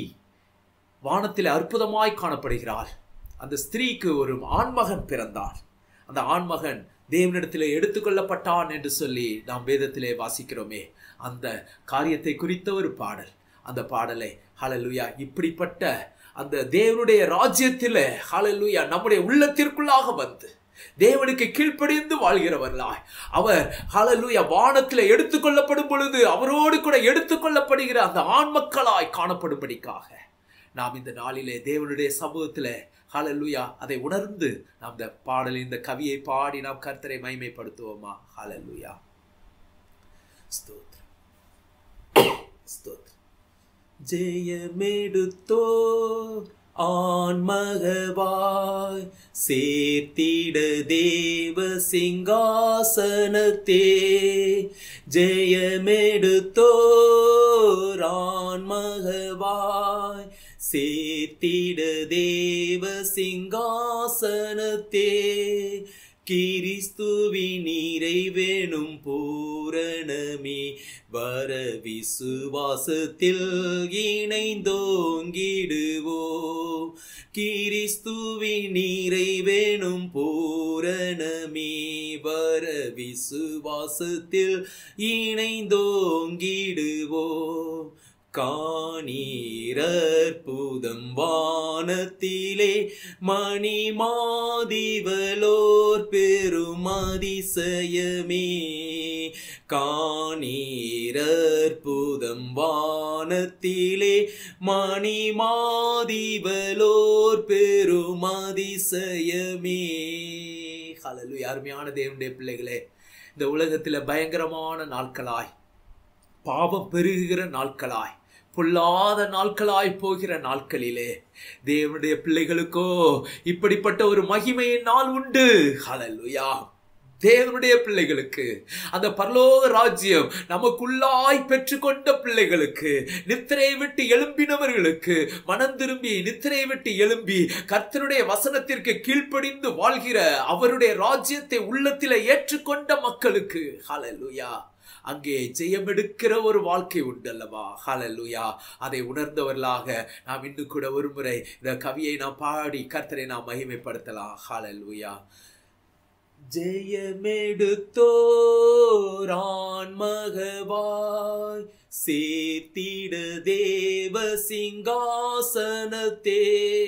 வானத்தில் அற்புதமாய் காணப்படுகிறாள் அந்த ஸ்திரீக்கு ஒரு ஆண்மகன் பிறந்தார் அந்த ஆண்மகன் தேவனிடத்திலே எடுத்துக்கொள்ளப்பட்டான் என்று சொல்லி நாம் வேதத்திலே வாசிக்கிறோமே அந்த காரியத்தை குறித்த ஒரு பாடல் அந்த பாடலை ஹalleluya இப்படிப்பட்ட அந்த தேவனுடைய ராஜ்யத்திலே ஹalleluya நம்முடைய உள்ளத்திற்குள்ளாக வந்து தேவனுக்கு கீழ்ப்படிந்து வாழ்கிறவர்களாய் அவர் ஹalleluya வானத்திலே எடுத்துக்கொள்ளப்படும் பொழுது அவரோடு கூட எடுத்துக்கொள்ளப்படுகிற அந்த ஆண் மக்களாய் காணப்படும்படிக்காக நாம் இந்த நாளிலே தேவனுடைய சமூகத்திலே ஹalleluya அதை உணர்ந்து நாம் இந்த பாடலில் இந்த கவியை பாடி நாம் கர்த்தரை மைமைப்படுத்துவோமா ஹalleluya ஸ்தோத்திரம் ஸ்தோத்திரம் ஜெயமெடுத்தோ ஆன்மகவாய் சேர்த்திட தேவ சிங்காசனத்தே ஜெயமெடுத்தோர் ஆன்மகவாய் சேர்த்திட தேவ சிங்காசனத்தே கிறிஸ்துவின் நிறைவேணும் பூரணமே வர விசுவாசத்தில் இணைந்தோங்கிடுவோ கிறிஸ்துவின் நிறைவேணும் பூரணமே வர விசுவாசத்தில் இணைந்தோங்கிடுவோ காணீரற்புதம் வானத்திலே மணி மாதிவலோர் பெரும் அதிசயமே காணீரற்புதம் வானத்திலே மணி மாதிவலோர் பெரும் அதிசயமே ஹalleluya அருமையான தேவனுடைய பிள்ளைகளே இந்த உலகத்தில் பயங்கரமான நாட்களாய் பாவம் பெருகுகிற நாட்களாய் பொல்லாத நாட்களாய் போகிற நாட்களிலே தேவனுடைய பிள்ளைகளுக்கோ இப்படிப்பட்ட ஒரு மகிமையின் நாள் உண்டு ஹalleluya தேவனுடைய பிள்ளைகளுக்கு அந்த பரலோக ராஜ்யம் நமக்குள்ளாய் பெற்றுக்கொண்ட பிள்ளைகளுக்கு நித்திரை விட்டு எழும்பினவர்களுக்கு மனம் திரும்பி நித்திரை விட்டு எழும்பி கர்த்தருடைய வசனத்திற்கு கீழ்ப்படிந்து வாழ்கிற அவருடைய ராஜ்யத்தை உள்ளத்திலே ஏற்றுக்கொண்ட மக்களுக்கு ஹalleluya அங்கே ஜெயமெடுக்கிற ஒரு வாழ்க்கை உண்டு அல்லவா ஹalleluya அதை உணர்ந்தவர்களாக நாம் இன்னும் கூட ஒரு முறை இந்த கவியை நாம் பாடி கர்த்தரை நாம் மகிமைப்படுத்தலாம் ஹalleluya ஜெயமெடுத்தோரான் மகவாய் சேர்த்திட தேவ சிங்காசனத்தே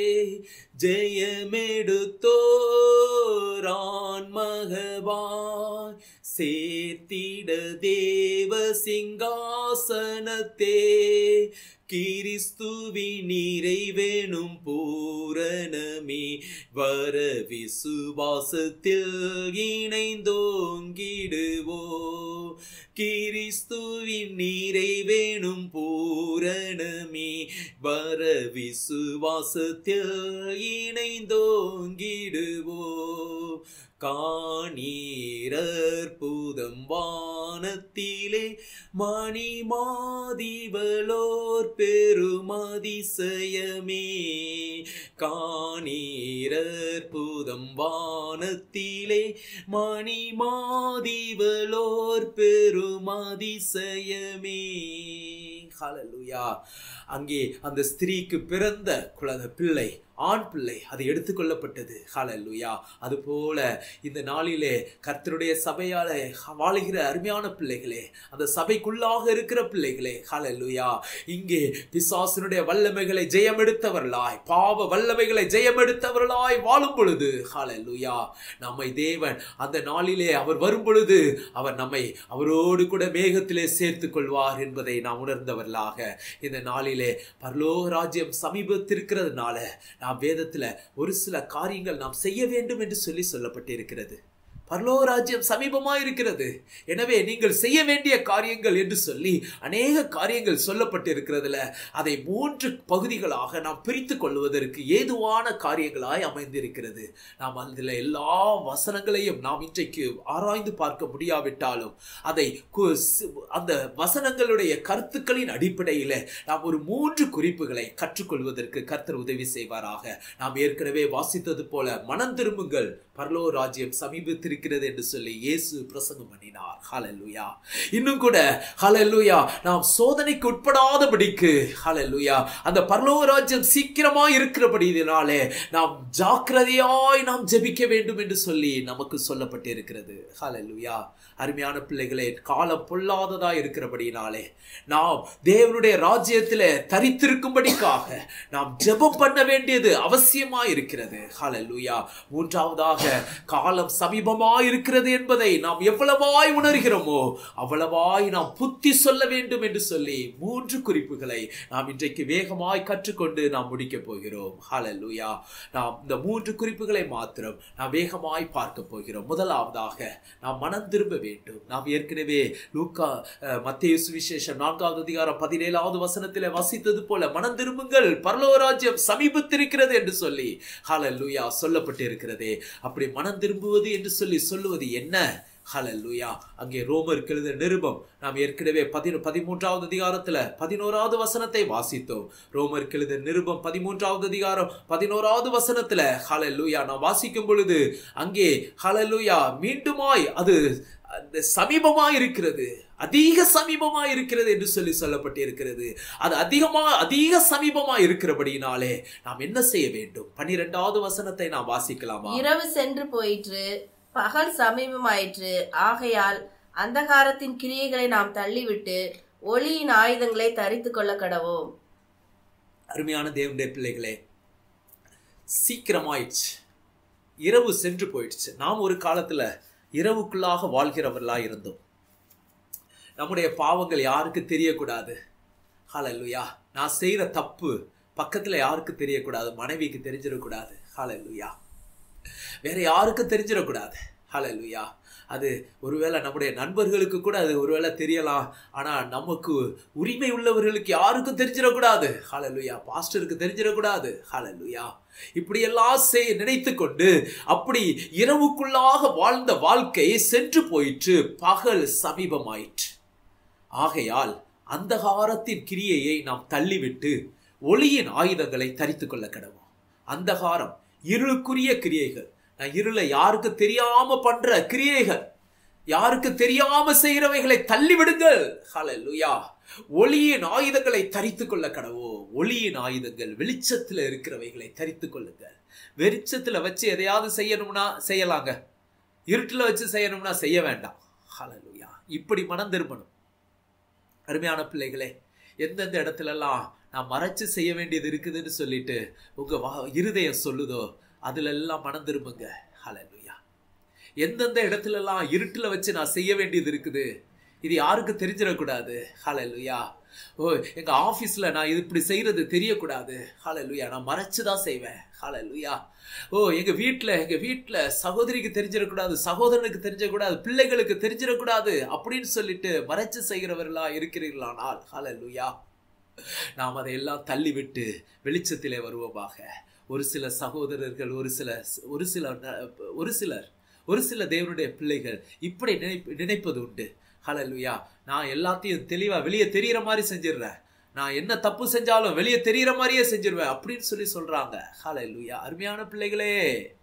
ஜெயமெடுத்தோரான் மகவாய் சேர்த்திட தேவ சிங்காசனத்தே கிறிஸ்துவின் நிறைவேணும் பூரணமே வர விசுவாசத்தில் இணைந்தோங்கிடுவோ கிறிஸ்துவின் நிறைவேணும் பூரணமே வர விசுவாசத்தில் இணைந்தோங்கிடுவோ காணீரற்புதம் வானத்திலே மணி மாதிவளோர் பெருமதிசயமே காணீரற்புதம் வானத்திலே மணி மாதிவளோர் பெருமதிசயமே ஹalleluya அங்கே அந்த ஸ்திரீக்கு பிறந்த குழந்தை பிள்ளை ஆண் பிள்ளை அது எடுத்துக்கொள்ளப்பட்டது ஹalleluya அதுபோல இந்த நாளிலே கர்த்தருடைய சபையால வாழுகிற அருமையான பிள்ளைகளே அந்த சபைக்குள்ளாக இருக்கிற பிள்ளைகளே ஹalleluya இங்கே பிசாசினுடைய வல்லமைகளை ஜெயமெடுத்தவர்களாய் பாவ வல்லமைகளை ஜெயமெடுத்தவர்களாய் வாழும் பொழுது ஹalleluya நம்மை தேவன் அந்த நாளிலே அவர் வரும் பொழுது அவர் நம்மை அவரோடு கூட மேகத்திலே சேர்த்துக் கொள்வார் என்பதை நாம் உணர்ந்தவர்களாக இந்த நாளிலே பரலோக ராஜ்யம் சமீபத்திருக்கிறதுனால நாம் வேதத்துல ஒரு சில காரியங்கள் நாம் செய்ய வேண்டும் என்று சொல்லி சொல்லப்பட்டிருக்கிறது பரலோக ராஜ்யம் சமீபமா இருக்கிறது எனவே நீங்கள் செய்ய வேண்டிய காரியங்கள் என்று சொல்லி அநேக காரியங்கள் சொல்லப்பட்டிருக்கிறதுல அதை மூன்று பகுதிகளாக நாம் பிரித்து கொள்வதற்கு ஏதுவான காரியங்களாய் அமைந்திருக்கிறது நாம் அதில் எல்லா வசனங்களையும் நாம் இன்றைக்கு ஆராய்ந்து பார்க்க முடியாவிட்டாலும் அதை கு- சி- அந்த வசனங்களுடைய கருத்துக்களின் அடிப்படையில் நாம் ஒரு மூன்று குறிப்புகளை கற்றுக்கொள்வதற்கு கர்த்தர் உதவி செய்வாராக நாம் ஏற்கனவே வாசித்தது போல மனம் திரும்புங்கள் பரலோ ராஜ்யம் சமீபத்திருக்கிறது என்று சொல்லி இயேசு பிரசங்கம் பண்ணினார் ஹalleluya இன்னும் கூட ஹalleluya நாம் சோதனைக்கு உட்படாதபடிக்கு ஹalleluya அந்த பரலோக ராஜ்யம் சீக்கிரமா இருக்கிறபடியினாலே நாம் ஜாக்கிரதையாய் நாம் ஜெபிக்க வேண்டும் என்று சொல்லி நமக்கு சொல்லப்பட்டிருக்கிறது ஹalleluya அருமையான பிள்ளைகளே காலம் பொல்லாததா இருக்கிறபடியினாலே நாம் தேவனுடைய ராஜ்யத்திலே தரித்திருக்கும்படிக்காக நாம் ஜெபம் பண்ண வேண்டியது அவசியமா இருக்கிறது ஹalleluya மூன்றாவதாக காலம் சமீபமா இருக்கிறது என்பதை நாம் எவ்வளவாய் உணர்கிறோமோ அவ்வளவாய் நாம் புத்தி சொல்ல வேண்டும் என்று சொல்லி மூன்று குறிப்புகளை நாம் இன்றைக்கு வேகமாய் கற்றுக்கொண்டு நாம் முடிக்க போகிறோம் ஹalleluya நாம் இந்த மூன்று குறிப்புகளை மாத்திரம் நாம் வேகமாய் பார்க்க போகிறோம் முதலாவதாக நாம் மனம் திரும்ப வேண்டும் நாம் ஏற்கனவே லூக்கா அஹ், மத்தேயு சுவிசேஷம் நான்காவது அதிகாரம் பதினேழாவது வசனத்திலே வசித்தது போல மனம் திரும்புங்கள் பரலோக ராஜ்யம் சமீபத்திருக்கிறது என்று சொல்லி ஹalleluya சொல்லப்பட்டிருக்கிறதே அப்படி மனம் திரும்புவது என்று சொல்லி சொல்லுவது என்ன ஹalleluya அங்கே ரோமருக்கு எழுதிய நிருபம் நாம் ஏற்கனவே பதினொ பதிமூன்றாவது அதிகாரத்துல பதினோராவது வசனத்தை வாசித்தோம் ரோமருக்கு எழுதிய நிருபம் பதிமூன்றாவது அதிகாரம் பதினோராவது வசனத்துல ஹalleluya நாம் வாசிக்கும் பொழுது அங்கே ஹalleluya மீண்டுமாய் அது அந்த சமீபமா இருக்கிறது அதிக சமீபமா இருக்கிறது என்று சொல்லி சொல்லப்பட்டிருக்கிறது அது அதிகமா அதிக சமீபமா இருக்கிறபடியினாலே நாம் என்ன செய்ய வேண்டும் பன்னிரெண்டாவது வசனத்தை நாம் வாசிக்கலாமா இரவு சென்று போயிற்று பகல் சமீபமாயிற்று ஆகையால் அந்தகாரத்தின் கிரியைகளை நாம் தள்ளிவிட்டு ஒளியின் ஆயுதங்களை தரித்துக் கொள்ள கடவோம் அருமையான தேவனுடைய பிள்ளைகளே சீக்கிரமாயிடுச்சு இரவு சென்று போயிடுச்சு நாம் ஒரு காலத்துல இரவுக்குள்ளாக வாழ்கிறவர்களா இருந்தோம் நம்முடைய பாவங்கள் யாருக்கு தெரியக்கூடாது ஹalleluya நான் செய்யற தப்பு பக்கத்துல யாருக்கு தெரியக்கூடாது மனைவிக்கு தெரிஞ்சிடக்கூடாது ஹalleluya வேற யாருக்கும் தெரிஞ்சிடக்கூடாது ஹalleluya அது ஒருவேளை நம்முடைய நண்பர்களுக்கு கூட அது ஒருவேளை தெரியலாம் ஆனா நமக்கு உரிமை உள்ளவர்களுக்கு யாருக்கும் தெரிஞ்சிடக்கூடாது ஹalleluya பாஸ்டருக்கு தெரிஞ்சிடக்கூடாது ஹalleluya இப்படியெல்லாம் செய் நினைத்து கொண்டு அப்படி இரவுக்குள்ளாக வாழ்ந்த வாழ்க்கை சென்று போயிற்று பகல் சமீபமாயிற்று ஆகையால் அந்தகாரத்தின் கிரியையை நாம் தள்ளிவிட்டு ஒளியின் ஆயுதங்களை தரித்துக் கொள்ள கடவோம் அந்தகாரம் இருளுக்குரிய கிரியைகள் நான் இருளை யாருக்கு தெரியாம பண்ற கிரியைகள் யாருக்கு தெரியாம செய்கிறவைகளை தள்ளிவிடுங்கள் ஹalleluya ஒளியின் ஆயுதங்களை தரித்துக் கொள்ள கடவோ ஒளியின் ஆயுதங்கள் வெளிச்சத்துல இருக்கிறவைகளை தரித்துக் கொள்ளுங்கள் வெளிச்சத்துல வச்சு எதையாவது செய்யணும்னா செய்யலாங்க இருட்டுல வச்சு செய்யணும்னா செய்ய வேண்டாம் ஹalleluya இப்படி மனம் திரும்பணும் அருமையான பிள்ளைகளே எந்தெந்த இடத்துலலாம் நான் மறைச்சு செய்ய வேண்டியது இருக்குதுன்னு சொல்லிட்டு உங்க வா- இருதயம் சொல்லுதோ அதுல எல்லாம் மனம் திரும்புங்க ஹalleluya எந்தெந்த இடத்துலலாம் இருட்டுல வச்சு நான் செய்ய வேண்டியது இருக்குது இது யாருக்கு தெரிஞ்சிடக்கூடாது ஹalleluya ஓ எங்க ஆபீஸ்ல நான் இது இப்படி செய்யறது தெரியக்கூடாது ஹalleluya நான் மறைச்சு தான் செய்வேன் ஹalleluya ஓ எங்க வீட்ல எங்க வீட்ல சகோதரிக்கு தெரிஞ்சிடக்கூடாது சகோதரனுக்கு தெரிஞ்சிடக்கூடாது பிள்ளைகளுக்கு தெரிஞ்சிடக்கூடாது அப்படின்னு சொல்லிட்டு மறைச்சு செய்கிறவர்களா இருக்கிறீர்களானால் ஹalleluya நாம் அதையெல்லாம் தள்ளிவிட்டு வெளிச்சத்திலே வருவோமாக ஒரு சில சகோதரர்கள் ஒரு சில ஒரு சில ஒரு சிலர் ஒரு சில தேவனுடைய பிள்ளைகள் இப்படி நினைப்பு நினைப்பது உண்டு ஹalleluya நான் எல்லாத்தையும் தெளிவா வெளியே தெரியிற மாதிரி செஞ்சிடுறேன் நான் என்ன தப்பு செஞ்சாலும் வெளியே தெரியிற மாதிரியே செஞ்சிருவேன் அப்படின்னு சொல்லி சொல்றாங்க ஹalleluya அருமையான பிள்ளைகளே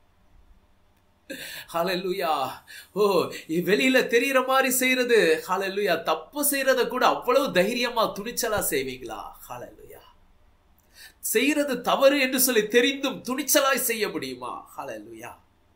ஹalleluya ஓ இ- வெளியில தெரியிற மாதிரி செய்யறது ஹalleluya தப்பு செய்யறத கூட அவ்வளவு தைரியமா துணிச்சலா செய்வீங்களா ஹalleluya செய்யறது தவறு என்று சொல்லி தெரிந்தும் துணிச்சலாய் செய்ய முடியுமா ஹalleluya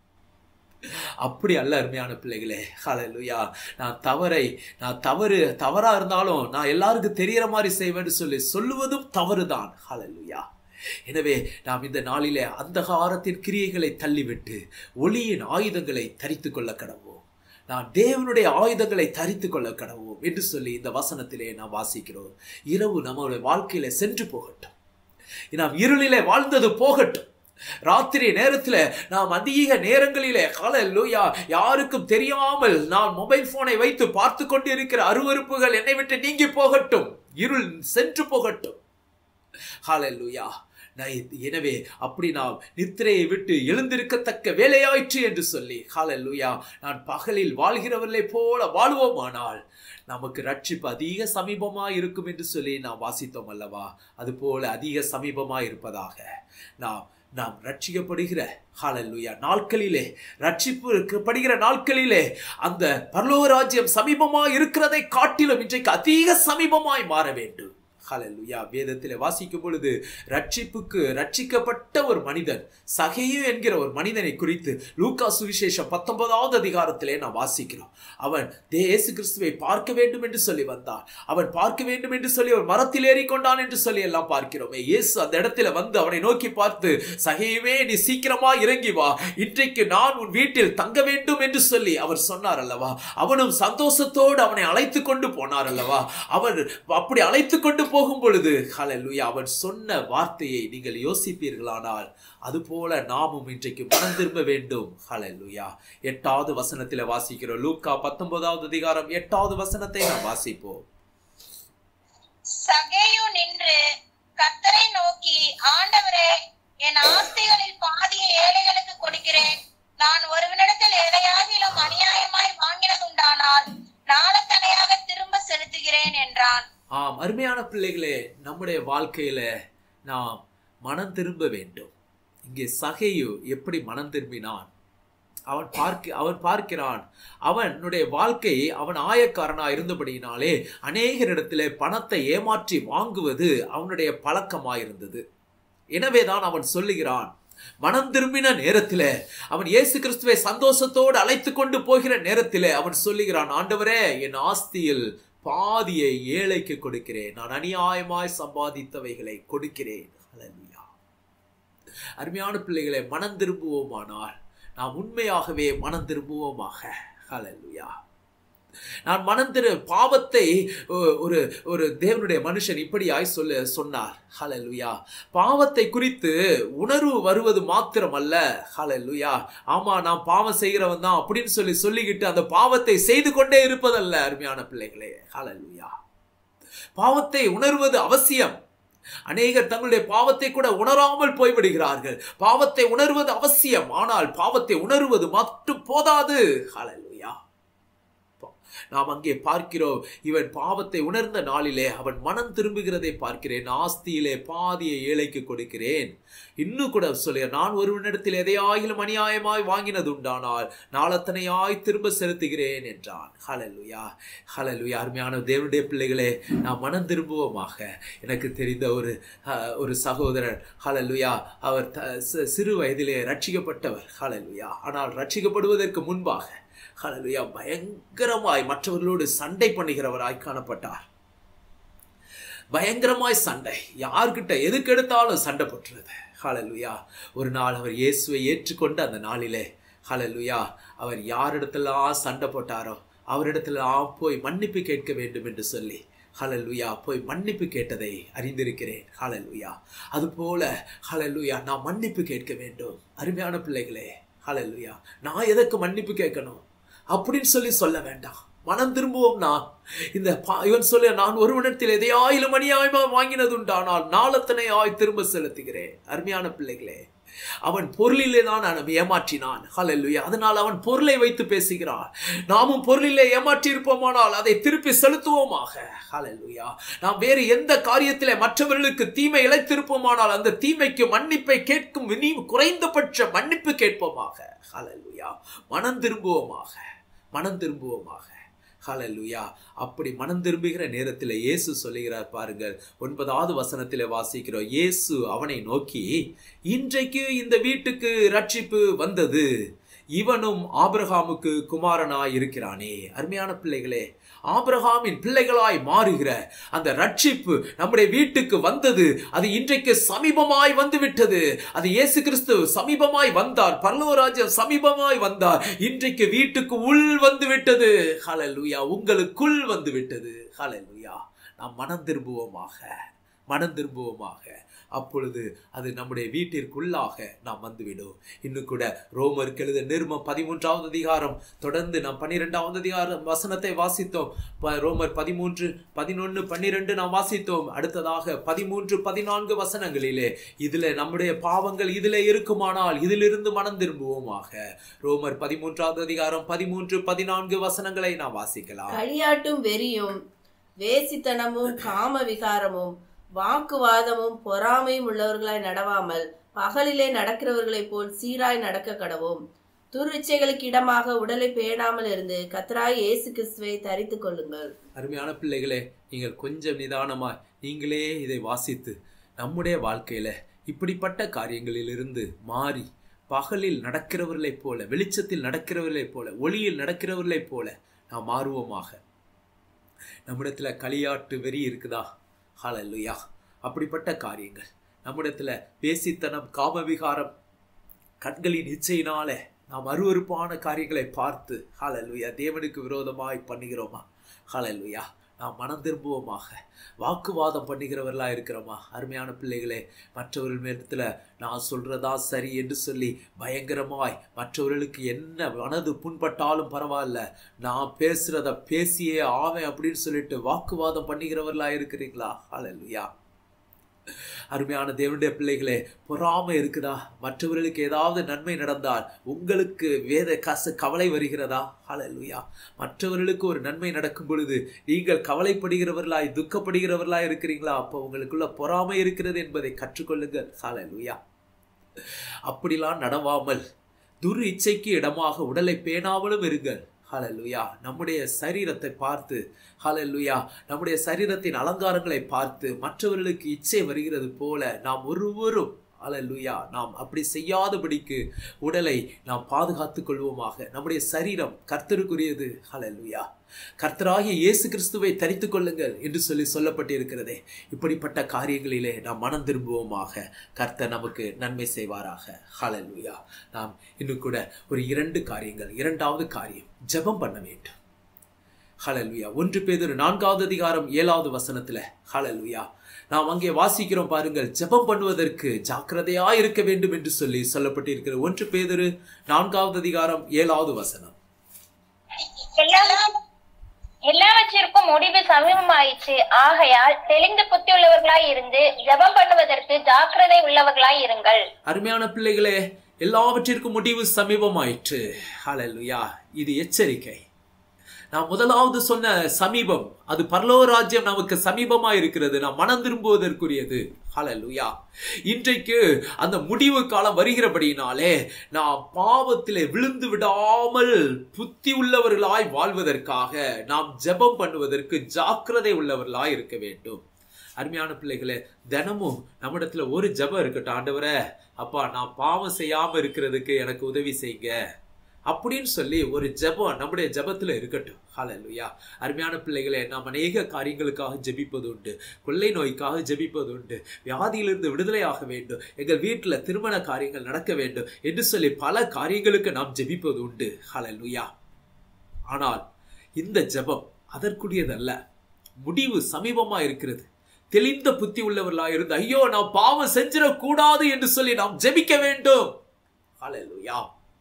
அப்படி அல்ல அருமையான பிள்ளைகளே ஹalleluya நான் தவறை நான் தவறு தவறா இருந்தாலும் நான் எல்லாருக்கும் தெரியற மாதிரி செய்வேன்னு சொல்லி சொல்லுவதும் தவறுதான் ஹalleluya எனவே நாம் இந்த நாளிலே அந்தகாரத்தின் கிரியைகளை தள்ளிவிட்டு ஒளியின் ஆயுதங்களை தரித்துக் கொள்ள கடவோம் நான் தேவனுடைய ஆயுதங்களை தரித்துக் கொள்ள கடவோம் என்று சொல்லி இந்த வசனத்திலே நாம் வாசிக்கிறோம் இரவு நம்முடைய வாழ்க்கையில சென்று போகட்டும் நாம் இருளிலே வாழ்ந்தது போகட்டும் ராத்திரி நேரத்துல நாம் அதிக நேரங்களிலே ஹalleluya யாருக்கும் தெரியாமல் நான் மொபைல் போனை வைத்து பார்த்து கொண்டிருக்கிற அருவருப்புகள் என்னை விட்டு நீங்கி போகட்டும் இருள் சென்று போகட்டும் ஹalleluya நான் எனவே அப்படி நாம் நித்திரையை விட்டு எழுந்திருக்கத்தக்க வேலையாயிற்று என்று சொல்லி ஹalleluya நான் பகலில் வாழ்கிறவர்களைப் போல வாழ்வோமானால் நமக்கு ரட்சிப்பு அதிக சமீபமா இருக்கும் என்று சொல்லி நாம் வாசித்தோம் அல்லவா அதுபோல அதிக சமீபமா இருப்பதாக நாம் நாம் ரட்சிக்கப்படுகிற ஹalleluya நாட்களிலே ரட்சிப்பு படுகிற நாட்களிலே அந்த பரலோக ராஜ்யம் சமீபமா இருக்கிறதை காட்டிலும் இன்றைக்கு அதிக சமீபமாய் மாற வேண்டும் ஹalleluya வேதத்திலே வாசிக்கும் பொழுது ரட்சிப்புக்கு ரட்சிக்கப்பட்ட ஒரு மனிதன் சகையு என்கிற ஒரு மனிதனை குறித்து லூக்கா சுவிசேஷம் பத்தொன்பதாவது அதிகாரத்திலே நாம் வாசிக்கிறோம் அவன் தே இயேசு கிறிஸ்துவை பார்க்க வேண்டும் என்று சொல்லி வந்தான் அவன் பார்க்க வேண்டும் என்று சொல்லி ஒரு மரத்தில் ஏறி கொண்டான் என்று சொல்லி எல்லாம் பார்க்கிறோமே இயேசு அந்த இடத்துல வந்து அவனை நோக்கி பார்த்து சகையுமே நீ சீக்கிரமா இறங்கி வா இன்றைக்கு நான் உன் வீட்டில் தங்க வேண்டும் என்று சொல்லி அவர் சொன்னார் அல்லவா அவனும் சந்தோஷத்தோடு அவனை அழைத்து கொண்டு போனார் அல்லவா அவன் அப்படி அழைத்து கொண்டு போகும் பொழுது ஹalleluya அவன் சொன்ன வார்த்தையை நீங்கள் யோசிப்பீர்களானால் அதுபோல நாமும் இன்றைக்கு மனம் திரும்ப வேண்டும் ஹalleluya எட்டாவது வசனத்தில் வாசிக்கிறோம் லூக்கா பத்தொன்பதாவது அதிகாரம் எட்டாவது வசனத்தை நாம் வாசிப்போம் சகேயு நின்று கர்த்தரை நோக்கி ஆண்டவரே என் ஆஸ்திகளில் பாதியை ஏழைகளுக்கு கொடுக்கிறேன் நான் ஒருவனிடத்தில் எதையாகிலும் அநியாயமாய் வாங்கினதுண்டானால் நாளத்தனையாக திரும்ப செலுத்துகிறேன் என்றான் ஆம் அருமையான பிள்ளைகளே நம்முடைய வாழ்க்கையில நாம் மனம் திரும்ப வேண்டும் இங்கே சகையு எப்படி மனம் திரும்பினான் அவன் பார்க்க அவன் பார்க்கிறான் அவனுடைய வாழ்க்கை அவன் ஆயக்காரனா இருந்தபடியினாலே அநேகரிடத்திலே பணத்தை ஏமாற்றி வாங்குவது அவனுடைய பழக்கமாயிருந்தது எனவேதான் அவன் சொல்லுகிறான் மனம் திரும்பின நேரத்திலே அவன் இயேசு கிறிஸ்துவை சந்தோஷத்தோடு அழைத்து கொண்டு போகிற நேரத்திலே அவன் சொல்லுகிறான் ஆண்டவரே என் ஆஸ்தியில் பாதியை ஏழைக்கு கொடுக்கிறேன் நான் அநியாயமாய் சம்பாதித்தவைகளை கொடுக்கிறேன் ஹalleluya அருமையான பிள்ளைகளை மனம் திரும்புவோமானால் நாம் உண்மையாகவே மனம் திரும்புவோமாக ஹalleluya நான் மனம் திரு பாவத்தை ஒ- ஒரு ஒரு தேவனுடைய மனுஷன் இப்படியாய் சொல்ல சொன்னார் ஹalleluya பாவத்தை குறித்து உணர்வு வருவது மாத்திரமல்ல ஹalleluya ஆமா நான் பாவம் செய்கிறவன் தான் அப்படின்னு சொல்லி சொல்லிக்கிட்டு அந்த பாவத்தை செய்து கொண்டே இருப்பதல்ல அருமையான பிள்ளைகளே ஹalleluya பாவத்தை உணர்வது அவசியம் அநேகர் தங்களுடைய பாவத்தை கூட உணராமல் போய்விடுகிறார்கள் பாவத்தை உணர்வது அவசியம் ஆனால் பாவத்தை உணர்வது மட்டும் போதாது ஹalleluya நாம் அங்கே பார்க்கிறோம் இவன் பாவத்தை உணர்ந்த நாளிலே அவன் மனம் திரும்புகிறதை பார்க்கிறேன் ஆஸ்தியிலே பாதியை ஏழைக்கு கொடுக்கிறேன் இன்னும் கூட சொல்ல நான் ஒருவனிடத்தில் எதையாயிலும் அநியாயமாய் வாங்கினது உண்டானால் நாளத்தனையாய் திரும்ப செலுத்துகிறேன் என்றான் ஹalleluya ஹalleluya அருமையான தேவனுடைய பிள்ளைகளே நாம் மனம் திரும்புவோமாக எனக்கு தெரிந்த ஒரு அஹ், ஒரு சகோதரர் ஹalleluya அவர் த- சி- சிறு வயதிலே ரட்சிக்கப்பட்டவர் ஹalleluya ஆனால் ரட்சிக்கப்படுவதற்கு முன்பாக ஹalleluya பயங்கரமாய் மற்றவர்களோடு சண்டை பண்ணுகிறவராய் காணப்பட்டார் பயங்கரமாய் சண்டை யார்கிட்ட எதுக்கு எடுத்தாலும் சண்டை போட்டுறது ஹalleluya ஒரு நாள் அவர் இயேசுவை ஏற்றுக்கொண்ட அந்த நாளிலே ஹalleluya அவர் யாரிடத்தெல்லாம் சண்டை போட்டாரோ அவரிடத்தெல்லாம் போய் மன்னிப்பு கேட்க வேண்டும் என்று சொல்லி ஹalleluya போய் மன்னிப்பு கேட்டதை அறிந்திருக்கிறேன் ஹalleluya அதுபோல ஹalleluya நான் மன்னிப்பு கேட்க வேண்டும் அருமையான பிள்ளைகளே ஹalleluya நான் எதற்கு மன்னிப்பு கேட்கணும் அப்படின்னு சொல்லி சொல்ல வேண்டாம் மனம் திரும்புவோம் நான் இந்த பா- இவன் சொல்ல நான் ஒருவனிடத்தில் எதையாயிலும் அநியாயமா வாங்கினது உண்டானால் நாளத்தனை ஆய் திரும்ப செலுத்துகிறேன் அருமையான பிள்ளைகளே அவன் பொருளிலே தான் அவன் ஏமாற்றினான் ஹalleluya அதனால் அவன் பொருளை வைத்து பேசுகிறான் நாமும் பொருளிலே ஏமாற்றி இருப்போமானால் அதை திருப்பி செலுத்துவோமாக ஹalleluya நாம் வேறு எந்த காரியத்திலே மற்றவர்களுக்கு தீமை இழைத்திருப்போமானால் அந்த தீமைக்கு மன்னிப்பை கேட்கும் இனி குறைந்தபட்ச மன்னிப்பு கேட்போமாக ஹalleluya மனம் திரும்புவோமாக மனம் திரும்புவோமாக ஹalleluya அப்படி மனம் திரும்புகிற நேரத்தில் இயேசு சொல்லுகிறார் பாருங்கள் ஒன்பதாவது வசனத்திலே வாசிக்கிறோம் இயேசு அவனை நோக்கி இன்றைக்கு இந்த வீட்டுக்கு ரட்சிப்பு வந்தது இவனும் ஆபிரகாமுக்கு குமாரனாய் இருக்கிறானே அருமையான பிள்ளைகளே ஆபிரகாமின் பிள்ளைகளாய் மாறுகிற அந்த ரட்சிப்பு நம்முடைய வீட்டுக்கு வந்தது அது இன்றைக்கு சமீபமாய் வந்து விட்டது அது இயேசு கிறிஸ்து சமீபமாய் வந்தார் பரலோராஜ்யம் சமீபமாய் வந்தார் இன்றைக்கு வீட்டுக்கு உள் வந்து விட்டது ஹalleluya உங்களுக்குள் வந்து விட்டது ஹalleluya நாம் மனம் திரும்புவோமாக மனம் திரும்புவோமாக அப்பொழுது அது நம்முடைய வீட்டிற்குள்ளாக நாம் வந்துவிடும் இன்னும் கூட ரோமருக்கு எழுத நிருமம் பதிமூன்றாவது அதிகாரம் தொடர்ந்து நாம் பன்னிரெண்டாவது அதிகாரம் வசனத்தை வாசித்தோம் ப- ரோமர் பதிமூன்று பதினொன்று பன்னிரெண்டு நாம் வாசித்தோம் அடுத்ததாக பதிமூன்று பதினான்கு வசனங்களிலே இதுல நம்முடைய பாவங்கள் இதுல இருக்குமானால் இதிலிருந்து மனம் திரும்புவோமாக ரோமர் பதிமூன்றாவது அதிகாரம் பதிமூன்று பதினான்கு வசனங்களை நாம் வாசிக்கலாம் களியாட்டும் வெறியும் வேசித்தனமும் காம விகாரமும் வாக்குவாதமும் பொறாமையும் உள்ளவர்களாய் நடவாமல் பகலிலே நடக்கிறவர்களைப் போல் சீராய் நடக்க கடவோம் துரிச்சைகளுக்கு இடமாக உடலை பேணாமல் இருந்து கத்தராய் இயேசு கிறிஸ்துவை தரித்துக் கொள்ளுங்கள் அருமையான பிள்ளைகளே நீங்கள் கொஞ்சம் நிதானமாய் நீங்களே இதை வாசித்து நம்முடைய வாழ்க்கையில இப்படிப்பட்ட காரியங்களிலிருந்து மாறி பகலில் நடக்கிறவர்களைப் போல வெளிச்சத்தில் நடக்கிறவர்களைப் போல ஒளியில் நடக்கிறவர்களைப் போல நாம் மாறுவோமாக நம்மிடத்துல களியாட்டு வெறி இருக்குதா ஹalleluya அப்படிப்பட்ட காரியங்கள் நம்மிடத்துல பேசித்தனம் காமவிகாரம் கண்களின் இச்சையினால நாம் அருவருப்பான காரியங்களை பார்த்து ஹalleluya தேவனுக்கு விரோதமாய் பண்ணுகிறோமா ஹalleluya நாம் மனம் திரும்புவோமாக வாக்குவாதம் பண்ணுகிறவர்களா இருக்கிறோமா அருமையான பிள்ளைகளே மற்றவர்கள் மேலத்துல நான் சொல்றதா சரி என்று சொல்லி பயங்கரமாய் மற்றவர்களுக்கு என்ன மனது புண்பட்டாலும் பரவாயில்ல நான் பேசுறத பேசியே ஆவேன் அப்படின்னு சொல்லிட்டு வாக்குவாதம் பண்ணுகிறவர்களா இருக்கிறீங்களா ஹalleluya அருமையான தேவனுடைய பிள்ளைகளே பொறாமை இருக்குதா மற்றவர்களுக்கு ஏதாவது நன்மை நடந்தால் உங்களுக்கு வேத காசு கவலை வருகிறதா ஹalleluya மற்றவர்களுக்கு ஒரு நன்மை நடக்கும் பொழுது நீங்கள் கவலைப்படுகிறவர்களாய் துக்கப்படுகிறவர்களாய் இருக்கிறீங்களா அப்போ உங்களுக்குள்ள பொறாமை இருக்கிறது என்பதை கற்றுக்கொள்ளுங்கள் ஹalleluya அப்படிலாம் நடவாமல் துர் இச்சைக்கு இடமாக உடலை பேணாமலும் இருங்கள் ஹalleluya நம்முடைய சரீரத்தை பார்த்து ஹalleluya நம்முடைய சரீரத்தின் அலங்காரங்களை பார்த்து மற்றவர்களுக்கு இச்சை வருகிறது போல நாம் ஒருவரும் ஹalleluya நாம் அப்படி செய்யாதபடிக்கு உடலை நாம் பாதுகாத்துக் கொள்வோமாக நம்முடைய சரீரம் கர்த்தருக்குரியது ஹalleluya கர்த்தராகிய இயேசு கிறிஸ்துவை தரித்துக் கொள்ளுங்கள் என்று சொல்லி சொல்லப்பட்டிருக்கிறதே இப்படிப்பட்ட காரியங்களிலே நாம் மனம் திரும்புவோமாக கர்த்தர் நமக்கு நன்மை செய்வாராக ஹalleluya நாம் இன்னும் கூட ஒரு இரண்டு காரியங்கள் இரண்டாவது காரியம் ஜெபம் பண்ண வேண்டும் ஹalleluya ஒன்று பேதுரு நான்காவது அதிகாரம் ஏழாவது வசனத்துல ஹalleluya நாம் அங்கே வாசிக்கிறோம் பாருங்கள் ஜெபம் பண்ணுவதற்கு ஜாக்கிரதையா இருக்க வேண்டும் என்று சொல்லி சொல்லப்பட்டிருக்கிற ஒன்று பேதுரு நான்காவது அதிகாரம் ஏழாவது வசனம் எல்லா- எல்லாவற்றிற்கும் முடிவு சமீபமாயிற்று ஆகையால் தெளிந்த புத்தி உள்ளவர்களாய் இருந்து ஜெபம் பண்ணுவதற்கு ஜாக்கிரதை உள்ளவர்களாய் இருங்கள் அருமையான பிள்ளைகளே எல்லாவற்றிற்கும் முடிவு சமீபமாயிற்று ஹalleluya இது எச்சரிக்கை நான் முதலாவது சொன்ன சமீபம் அது பரலோக ராஜ்யம் நமக்கு சமீபமா இருக்கிறது நாம் மனம் திரும்புவதற்குரியது ஹalleluya இன்றைக்கு அந்த முடிவு காலம் வருகிறபடியினாலே நாம் பாவத்திலே விழுந்து விடாமல் புத்தி உள்ளவர்களாய் வாழ்வதற்காக நாம் ஜெபம் பண்ணுவதற்கு ஜாக்கிரதை உள்ளவர்களாய் இருக்க வேண்டும் அருமையான பிள்ளைகளே தினமும் நம்மிடத்துல ஒரு ஜெபம் இருக்கட்டும் ஆண்டவரே அப்பா நான் பாவம் செய்யாம இருக்கிறதுக்கு எனக்கு உதவி செய்யுங்க அப்படின்னு சொல்லி ஒரு ஜெபம் நம்முடைய ஜெபத்துல இருக்கட்டும் ஹalleluya அருமையான பிள்ளைகளே நாம் அநேக காரியங்களுக்காக ஜெபிப்பது உண்டு கொள்ளை நோய்க்காக ஜெபிப்பது உண்டு வியாதியிலிருந்து விடுதலையாக வேண்டும் எங்கள் வீட்டில் திருமண காரியங்கள் நடக்க வேண்டும் என்று சொல்லி பல காரியங்களுக்கு நாம் ஜெபிப்பது உண்டு ஹalleluya ஆனால் இந்த ஜெபம் அதற்குரியதல்ல முடிவு சமீபமா இருக்கிறது தெளிந்த புத்தி உள்ளவர்களா இருந்து ஐயோ நான் பாவம் செஞ்சிடக்கூடாது என்று சொல்லி நாம் ஜெபிக்க வேண்டும் ஹalleluya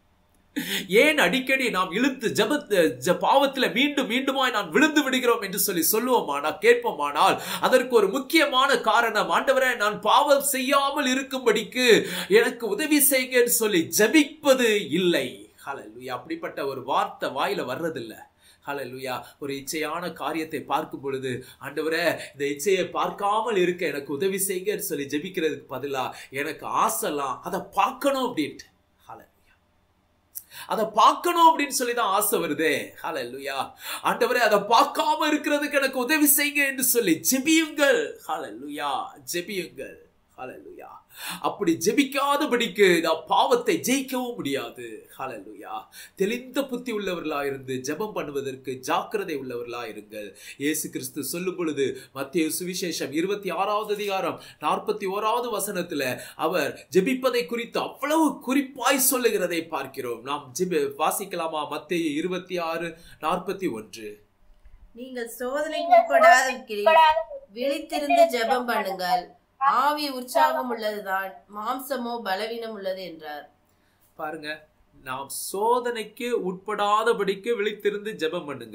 ஏன் அடிக்கடி நாம் இழுத்து ஜபத்து ஜ- பாவத்துல மீண்டும் மீண்டுமாய் நான் விழுந்து விடுகிறோம் என்று சொல்லி சொல்லுவோமானால் கேட்போமானால் அதற்கு ஒரு முக்கியமான காரணம் ஆண்டவரே நான் பாவம் செய்யாமல் இருக்கும்படிக்கு எனக்கு உதவி செய்யுங்கன்னு சொல்லி ஜெபிப்பது இல்லை ஹalleluya அப்படிப்பட்ட ஒரு வார்த்தை வாயில வர்றதில்லை ஹalleluya ஒரு இச்சையான காரியத்தை பார்க்கும் பொழுது ஆண்டவரே இந்த இச்சையை பார்க்காமல் இருக்க எனக்கு உதவி செய்யுங்கன்னு சொல்லி ஜெபிக்கிறதுக்கு பதிலா எனக்கு ஆசைலாம் அதை பார்க்கணும் அப்படின்ட்டு ஹalleluya அதை பார்க்கணும் அப்படின்னு சொல்லி தான் ஆசை வருதே ஹalleluya ஆண்டவரே அதை பார்க்காம இருக்கிறதுக்கு எனக்கு உதவி செய்யுங்க என்று சொல்லி ஜெபியுங்கள் ஹalleluya ஜெபியுங்கள் ஹalleluya அப்படி ஜெபிக்காதபடிக்கு நான் பாவத்தை ஜெயிக்கவும் முடியாது ஹalleluya தெளிந்த புத்தி உள்ளவர்களா இருந்து ஜெபம் பண்ணுவதற்கு ஜாக்கிரதை உள்ளவர்களா இருங்கள் இயேசு கிறிஸ்து சொல்லும் பொழுது மத்திய சுவிசேஷம் இருபத்தி ஆறாவது அதிகாரம் நாற்பத்தி ஓராவது வசனத்துல அவர் ஜெபிப்பதை குறித்து அவ்வளவு குறிப்பாய் சொல்லுகிறதை பார்க்கிறோம் நாம் ஜெப வாசிக்கலாமா மத்திய இருபத்தி ஆறு நாற்பத்தி ஒன்று நீங்கள் சோதனைக்கு உட்படாத விழித்திருந்து ஜெபம் பண்ணுங்கள் ஆவி உற்சாகம் உள்ளதுதான் மாம்சமோ பலவீனம் உள்ளது என்றார் பாருங்க நாம் சோதனைக்கு உட்படாதபடிக்கு விழித்திருந்து ஜெபம் பண்ணுங்க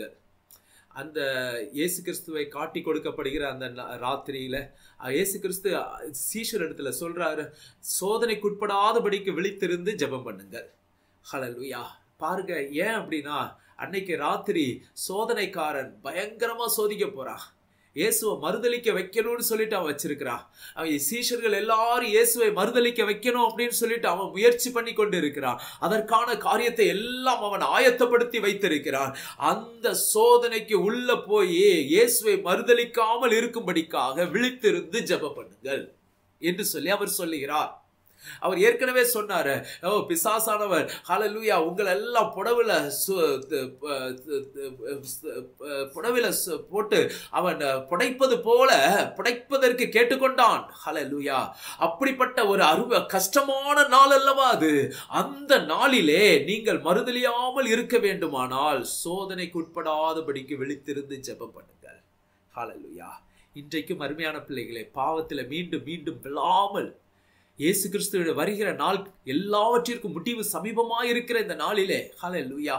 அந்த இயேசு கிறிஸ்துவை காட்டி கொடுக்கப்படுகிற அந்த ந- ராத்திரியில அஹ், இயேசு கிறிஸ்து அஹ், சீஷர் இடத்துல சொல்றாரு சோதனைக்கு உட்படாதபடிக்கு விழித்திருந்து ஜெபம் பண்ணுங்க ஹalleluya பாருங்க ஏன் அப்படின்னா அன்னைக்கு ராத்திரி சோதனைக்காரன் பயங்கரமா சோதிக்க போறான் இயேசுவை மறுதலிக்க வைக்கணும்னு சொல்லிட்டு அவன் வச்சிருக்கிறான் அவன் சீஷர்கள் எல்லாரும் இயேசுவை மறுதலிக்க வைக்கணும் அப்படின்னு சொல்லிட்டு அவன் முயற்சி பண்ணி கொண்டு இருக்கிறான் அதற்கான காரியத்தை எல்லாம் அவன் ஆயத்தப்படுத்தி வைத்திருக்கிறான் அந்த சோதனைக்கு உள்ள போய் இயேசுவை மறுதலிக்காமல் இருக்கும்படிக்காக விழித்திருந்து ஜெபம் பண்ணுங்கள் என்று சொல்லி அவர் சொல்லுகிறார் அவர் ஏற்கனவே சொன்னாரு ஓ பிசாசானவர் ஹalleluya உங்களை எல்லாம் புடவுல சு- து- ப- து- து- சு- ப- புடவில சு- போட்டு அவன் புடைப்பது போல புடைப்பதற்கு கேட்டுக்கொண்டான் ஹalleluya அப்படிப்பட்ட ஒரு அருவ கஷ்டமான நாள் அல்லவா அது அந்த நாளிலே நீங்கள் மறுதலியாமல் இருக்க வேண்டுமானால் சோதனைக்கு உட்படாதபடிக்கு விழித்திருந்து ஜெபம் பண்ணுங்கள் ஹalleluya இன்றைக்கும் அருமையான பிள்ளைகளே பாவத்தில் மீண்டும் மீண்டும் விழாமல் இயேசு கிறிஸ்துவோட வருகிற நாள் எல்லாவற்றிற்கும் முடிவு சமீபமாக இருக்கிற இந்த நாளிலே ஹalleluya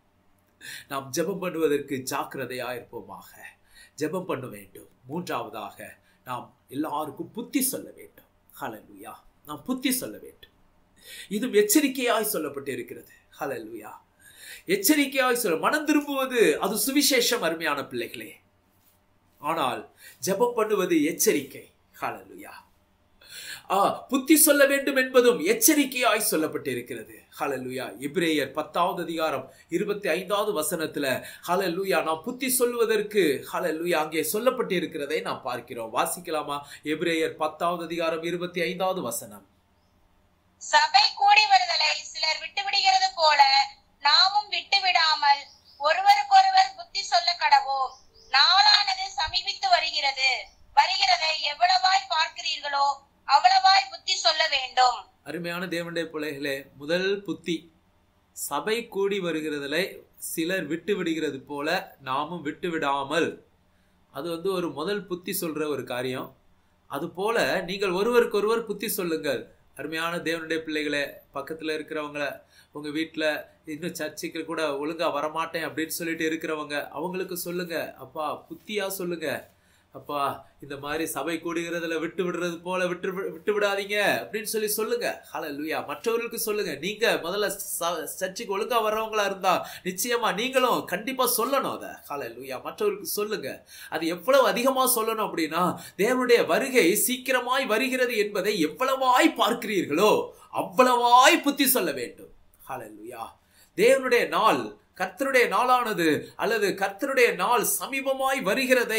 நாம் ஜெபம் பண்ணுவதற்கு ஜாக்கிரதையா இருப்போமாக ஜெபம் பண்ண வேண்டும் மூன்றாவதாக நாம் எல்லாருக்கும் புத்தி சொல்ல வேண்டும் ஹalleluya நாம் புத்தி சொல்ல வேண்டும் இதுவும் எச்சரிக்கையாய் சொல்லப்பட்டு இருக்கிறது ஹalleluya எச்சரிக்கையாய் சொல்ல மனம் திரும்புவது அது சுவிசேஷம் அருமையான பிள்ளைகளே ஆனால் ஜெபம் பண்ணுவது எச்சரிக்கை ஹalleluya ஆ புத்தி சொல்ல வேண்டும் என்பதும் எச்சரிக்கையாய் சொல்லப்பட்டிருக்கிறது ஹalleluya எபிரேயர் பத்தாவது அதிகாரம் இருபத்தி ஐந்தாவது வசனத்துல ஹalleluya நாம் புத்தி சொல்வதற்கு ஹalleluya அங்கே சொல்லப்பட்டிருக்கிறதை நாம் பார்க்கிறோம் வாசிக்கலாமா எபிரேயர் பத்தாவது அதிகாரம் இருபத்தி ஐந்தாவது வசனம் சபை கூடி வருதலை சிலர் விட்டு விடுகிறது போல நாமும் விட்டு விடாமல் ஒருவருக்கொருவர் புத்தி சொல்ல கடவோம் நாளானது சமீபித்து வருகிறது வருகிறதை எவ்வளவாய் பார்க்கிறீர்களோ அவ்வளவாய் புத்தி சொல்ல வேண்டும் அருமையான தேவனுடைய பிள்ளைகளே முதல் புத்தி சபை கூடி வருகிறதுல சிலர் விட்டு விடுகிறது போல நாமும் விட்டு விடாமல் அது வந்து ஒரு முதல் புத்தி சொல்ற ஒரு காரியம் அது போல நீங்கள் ஒருவருக்கொருவர் புத்தி சொல்லுங்கள் அருமையான தேவனுடைய பிள்ளைகளே பக்கத்துல இருக்கிறவங்கள உங்க வீட்டில் இன்னும் சர்ச்சுக்கு கூட ஒழுங்கா வரமாட்டேன் அப்படின்னு சொல்லிட்டு இருக்கிறவங்க அவங்களுக்கு சொல்லுங்க அப்பா புத்தியா சொல்லுங்க அப்பா இந்த மாதிரி சபை கூடுகிறதுல விட்டு விடுறது போல விட்டு வி- விட்டு விடாதீங்க அப்படின்னு சொல்லி சொல்லுங்க ஹalleluya மற்றவர்களுக்கு சொல்லுங்க நீங்க முதல்ல ச- சர்ச்சுக்கு ஒழுங்கா வர்றவங்களா இருந்தா நிச்சயமா நீங்களும் கண்டிப்பா சொல்லணும் அதை ஹalleluya மற்றவர்களுக்கு சொல்லுங்க அது எவ்வளவு அதிகமா சொல்லணும் அப்படின்னா தேவனுடைய வருகை சீக்கிரமாய் வருகிறது என்பதை எவ்வளவாய் பார்க்கிறீர்களோ அவ்வளவாய் புத்தி சொல்ல வேண்டும் ஹalleluya தேவனுடைய நாள் கர்த்தருடைய நாளானது அல்லது கர்த்தருடைய நாள் சமீபமாய் வருகிறதை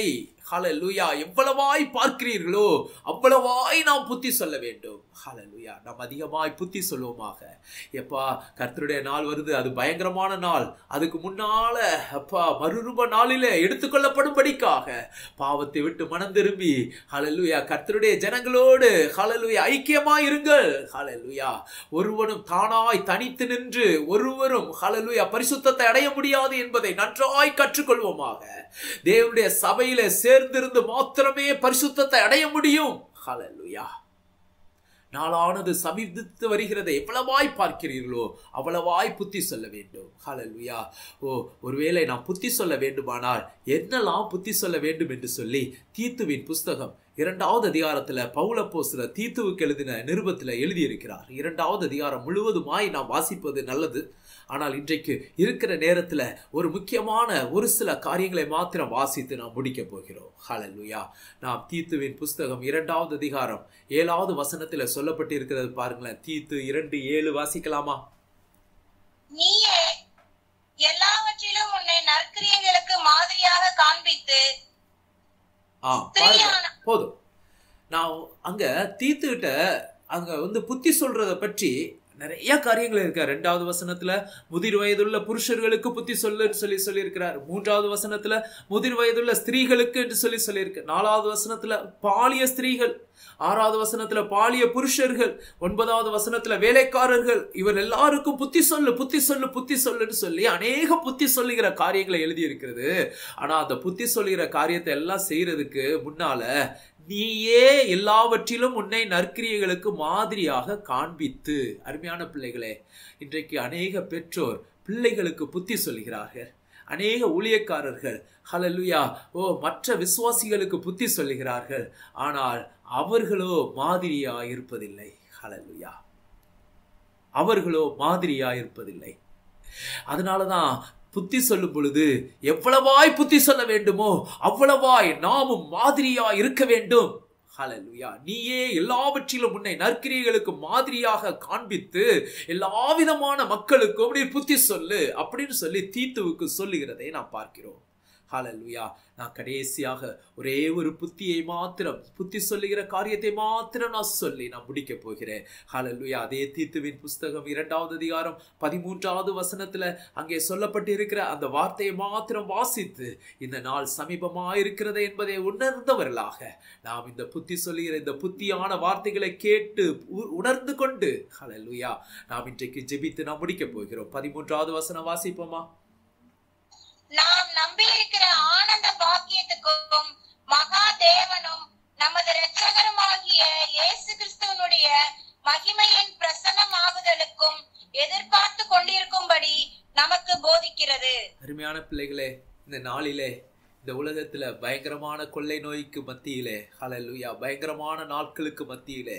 ஹalleluya எவ்வளவாய் பார்க்கிறீர்களோ அவ்வளவாய் நாம் புத்தி சொல்ல வேண்டும் ஹalleluya நாம் அதிகமாய் புத்தி சொல்லுவோமாக எப்பா கர்த்தருடைய நாள் வருது அது பயங்கரமான நாள் அதுக்கு முன்னால அப்பா மறுரூப நாளிலே எடுத்துக்கொள்ளப்படும்படிக்காக பாவத்தை விட்டு மனம் திரும்பி ஹalleluya கர்த்தருடைய ஜனங்களோடு ஹalleluya ஐக்கியமாய் இருங்கள் ஹalleluya ஒருவனும் தானாய் தனித்து நின்று ஒருவரும் ஹalleluya பரிசுத்தத்தை அடைய முடியாது என்பதை நன்றாய் கற்றுக்கொள்வோமாக தேவனுடைய சபையில சேர்ந்திருந்து மாத்திரமே பரிசுத்தத்தை அடைய முடியும் ஹalleluya நாளானது சமீபித்து வருகிறதை எவ்வளவாய் பார்க்கிறீர்களோ அவ்வளவாய் புத்தி சொல்ல வேண்டும் ஹalleluya ஓ ஒருவேளை நாம் புத்தி சொல்ல வேண்டுமானால் என்னெல்லாம் புத்தி சொல்ல வேண்டும் என்று சொல்லி தீத்துவின் புஸ்தகம் இரண்டாவது அதிகாரத்துல பவுலப்போஸ்தல தீத்துவுக்கு எழுதின நிருபத்துல எழுதியிருக்கிறார் இரண்டாவது அதிகாரம் முழுவதுமாய் நாம் வாசிப்பது நல்லது ஆனால் இன்றைக்கு இருக்கிற நேரத்துல ஒரு முக்கியமான ஒரு சில காரியங்களை மாத்திரம் வாசித்து நாம் முடிக்க போகிறோம் ஹalleluya நாம் தீத்துவின் புஸ்தகம் இரண்டாவது அதிகாரம் ஏழாவது வசனத்துல சொல்லப்பட்டு இருக்கிறது பாருங்களேன் தீத்து இரண்டு ஏழு வாசிக்கலாமா நீயே எல்லாவற்றிலும் உன்னை நற்கிரியைகளுக்கு மாதிரியாக காண்பித்து ஆ பாருங்க போதும் நான் அங்க தீத்துக்கிட்ட அங்க வந்து புத்தி சொல்றத பற்றி நிறைய காரியங்கள் இருக்க ரெண்டாவது வசனத்துல முதிர் வயதுள்ள புருஷர்களுக்கு புத்தி சொல்லுன்னு சொல்லி சொல்லியிருக்கிறார் மூன்றாவது வசனத்துல முதிர் வயதுள்ள ஸ்திரீகளுக்கு என்று சொல்லி சொல்லியிருக்கு நாலாவது வசனத்துல பாலிய ஸ்திரீகள் ஆறாவது வசனத்துல பாலிய புருஷர்கள் ஒன்பதாவது வசனத்துல வேலைக்காரர்கள் இவர் எல்லாருக்கும் புத்தி சொல்லு புத்தி சொல்லு புத்தி சொல்லுன்னு சொல்லி அநேக புத்தி சொல்லுகிற காரியங்களை எழுதி இருக்கிறது ஆனா அந்த புத்தி சொல்லுகிற காரியத்தை எல்லாம் செய்யறதுக்கு முன்னால நீயே எல்லாவற்றிலும் உன்னை நற்கிரியைகளுக்கு மாதிரியாக காண்பித்து அருமையான பிள்ளைகளே இன்றைக்கு அநேக பெற்றோர் பிள்ளைகளுக்கு புத்தி சொல்கிறார்கள் அநேக ஊழியக்காரர்கள் ஹalleluya ஓ மற்ற விசுவாசிகளுக்கு புத்தி சொல்லுகிறார்கள் ஆனால் அவர்களோ மாதிரியா இருப்பதில்லை ஹalleluya அவர்களோ மாதிரியா இருப்பதில்லை அதனாலதான் புத்தி சொல்லும் பொழுது எவ்வளவாய் புத்தி சொல்ல வேண்டுமோ அவ்வளவாய் நாமும் மாதிரியா இருக்க வேண்டும் ஹalleluya நீயே எல்லாவற்றிலும் உன்னை நற்கிரியைகளுக்கு மாதிரியாக காண்பித்து எல்லா விதமான மக்களுக்கும் நீ புத்தி சொல்லு அப்படின்னு சொல்லி தீத்துவுக்கு சொல்லுகிறதை நாம் பார்க்கிறோம் ஹalleluya நான் கடைசியாக ஒரே ஒரு புத்தியை மாத்திரம் புத்தி சொல்லுகிற காரியத்தை மாத்திரம் நான் சொல்லி நான் முடிக்க போகிறேன் ஹalleluya அதே தீத்துவின் புஸ்தகம் இரண்டாவது அதிகாரம் பதிமூன்றாவது வசனத்துல அங்கே சொல்லப்பட்டு இருக்கிற அந்த வார்த்தையை மாத்திரம் வாசித்து இந்த நாள் சமீபமாக இருக்கிறது என்பதை உணர்ந்தவர்களாக நாம் இந்த புத்தி சொல்லுகிற இந்த புத்தியான வார்த்தைகளை கேட்டு உ- உணர்ந்து கொண்டு ஹalleluya நாம் இன்றைக்கு ஜெபித்து நாம் முடிக்க போகிறோம் பதிமூன்றாவது வசனம் வாசிப்போமா நாம் நம்பியிருக்கிற ஆனந்த பாக்கியத்துக்கும் மகா தேவனும் நமது இரட்சகருமாகிய இயேசு கிறிஸ்துவனுடைய மகிமையின் பிரசன்னமாகுதலுக்கும் எதிர்பார்த்து கொண்டிருக்கும்படி நமக்கு போதிக்கிறது அருமையான பிள்ளைகளே இந்த நாளிலே இந்த உலகத்துல பயங்கரமான கொள்ளை நோய்க்கு மத்தியிலே ஹalleluya பயங்கரமான நாட்களுக்கு மத்தியிலே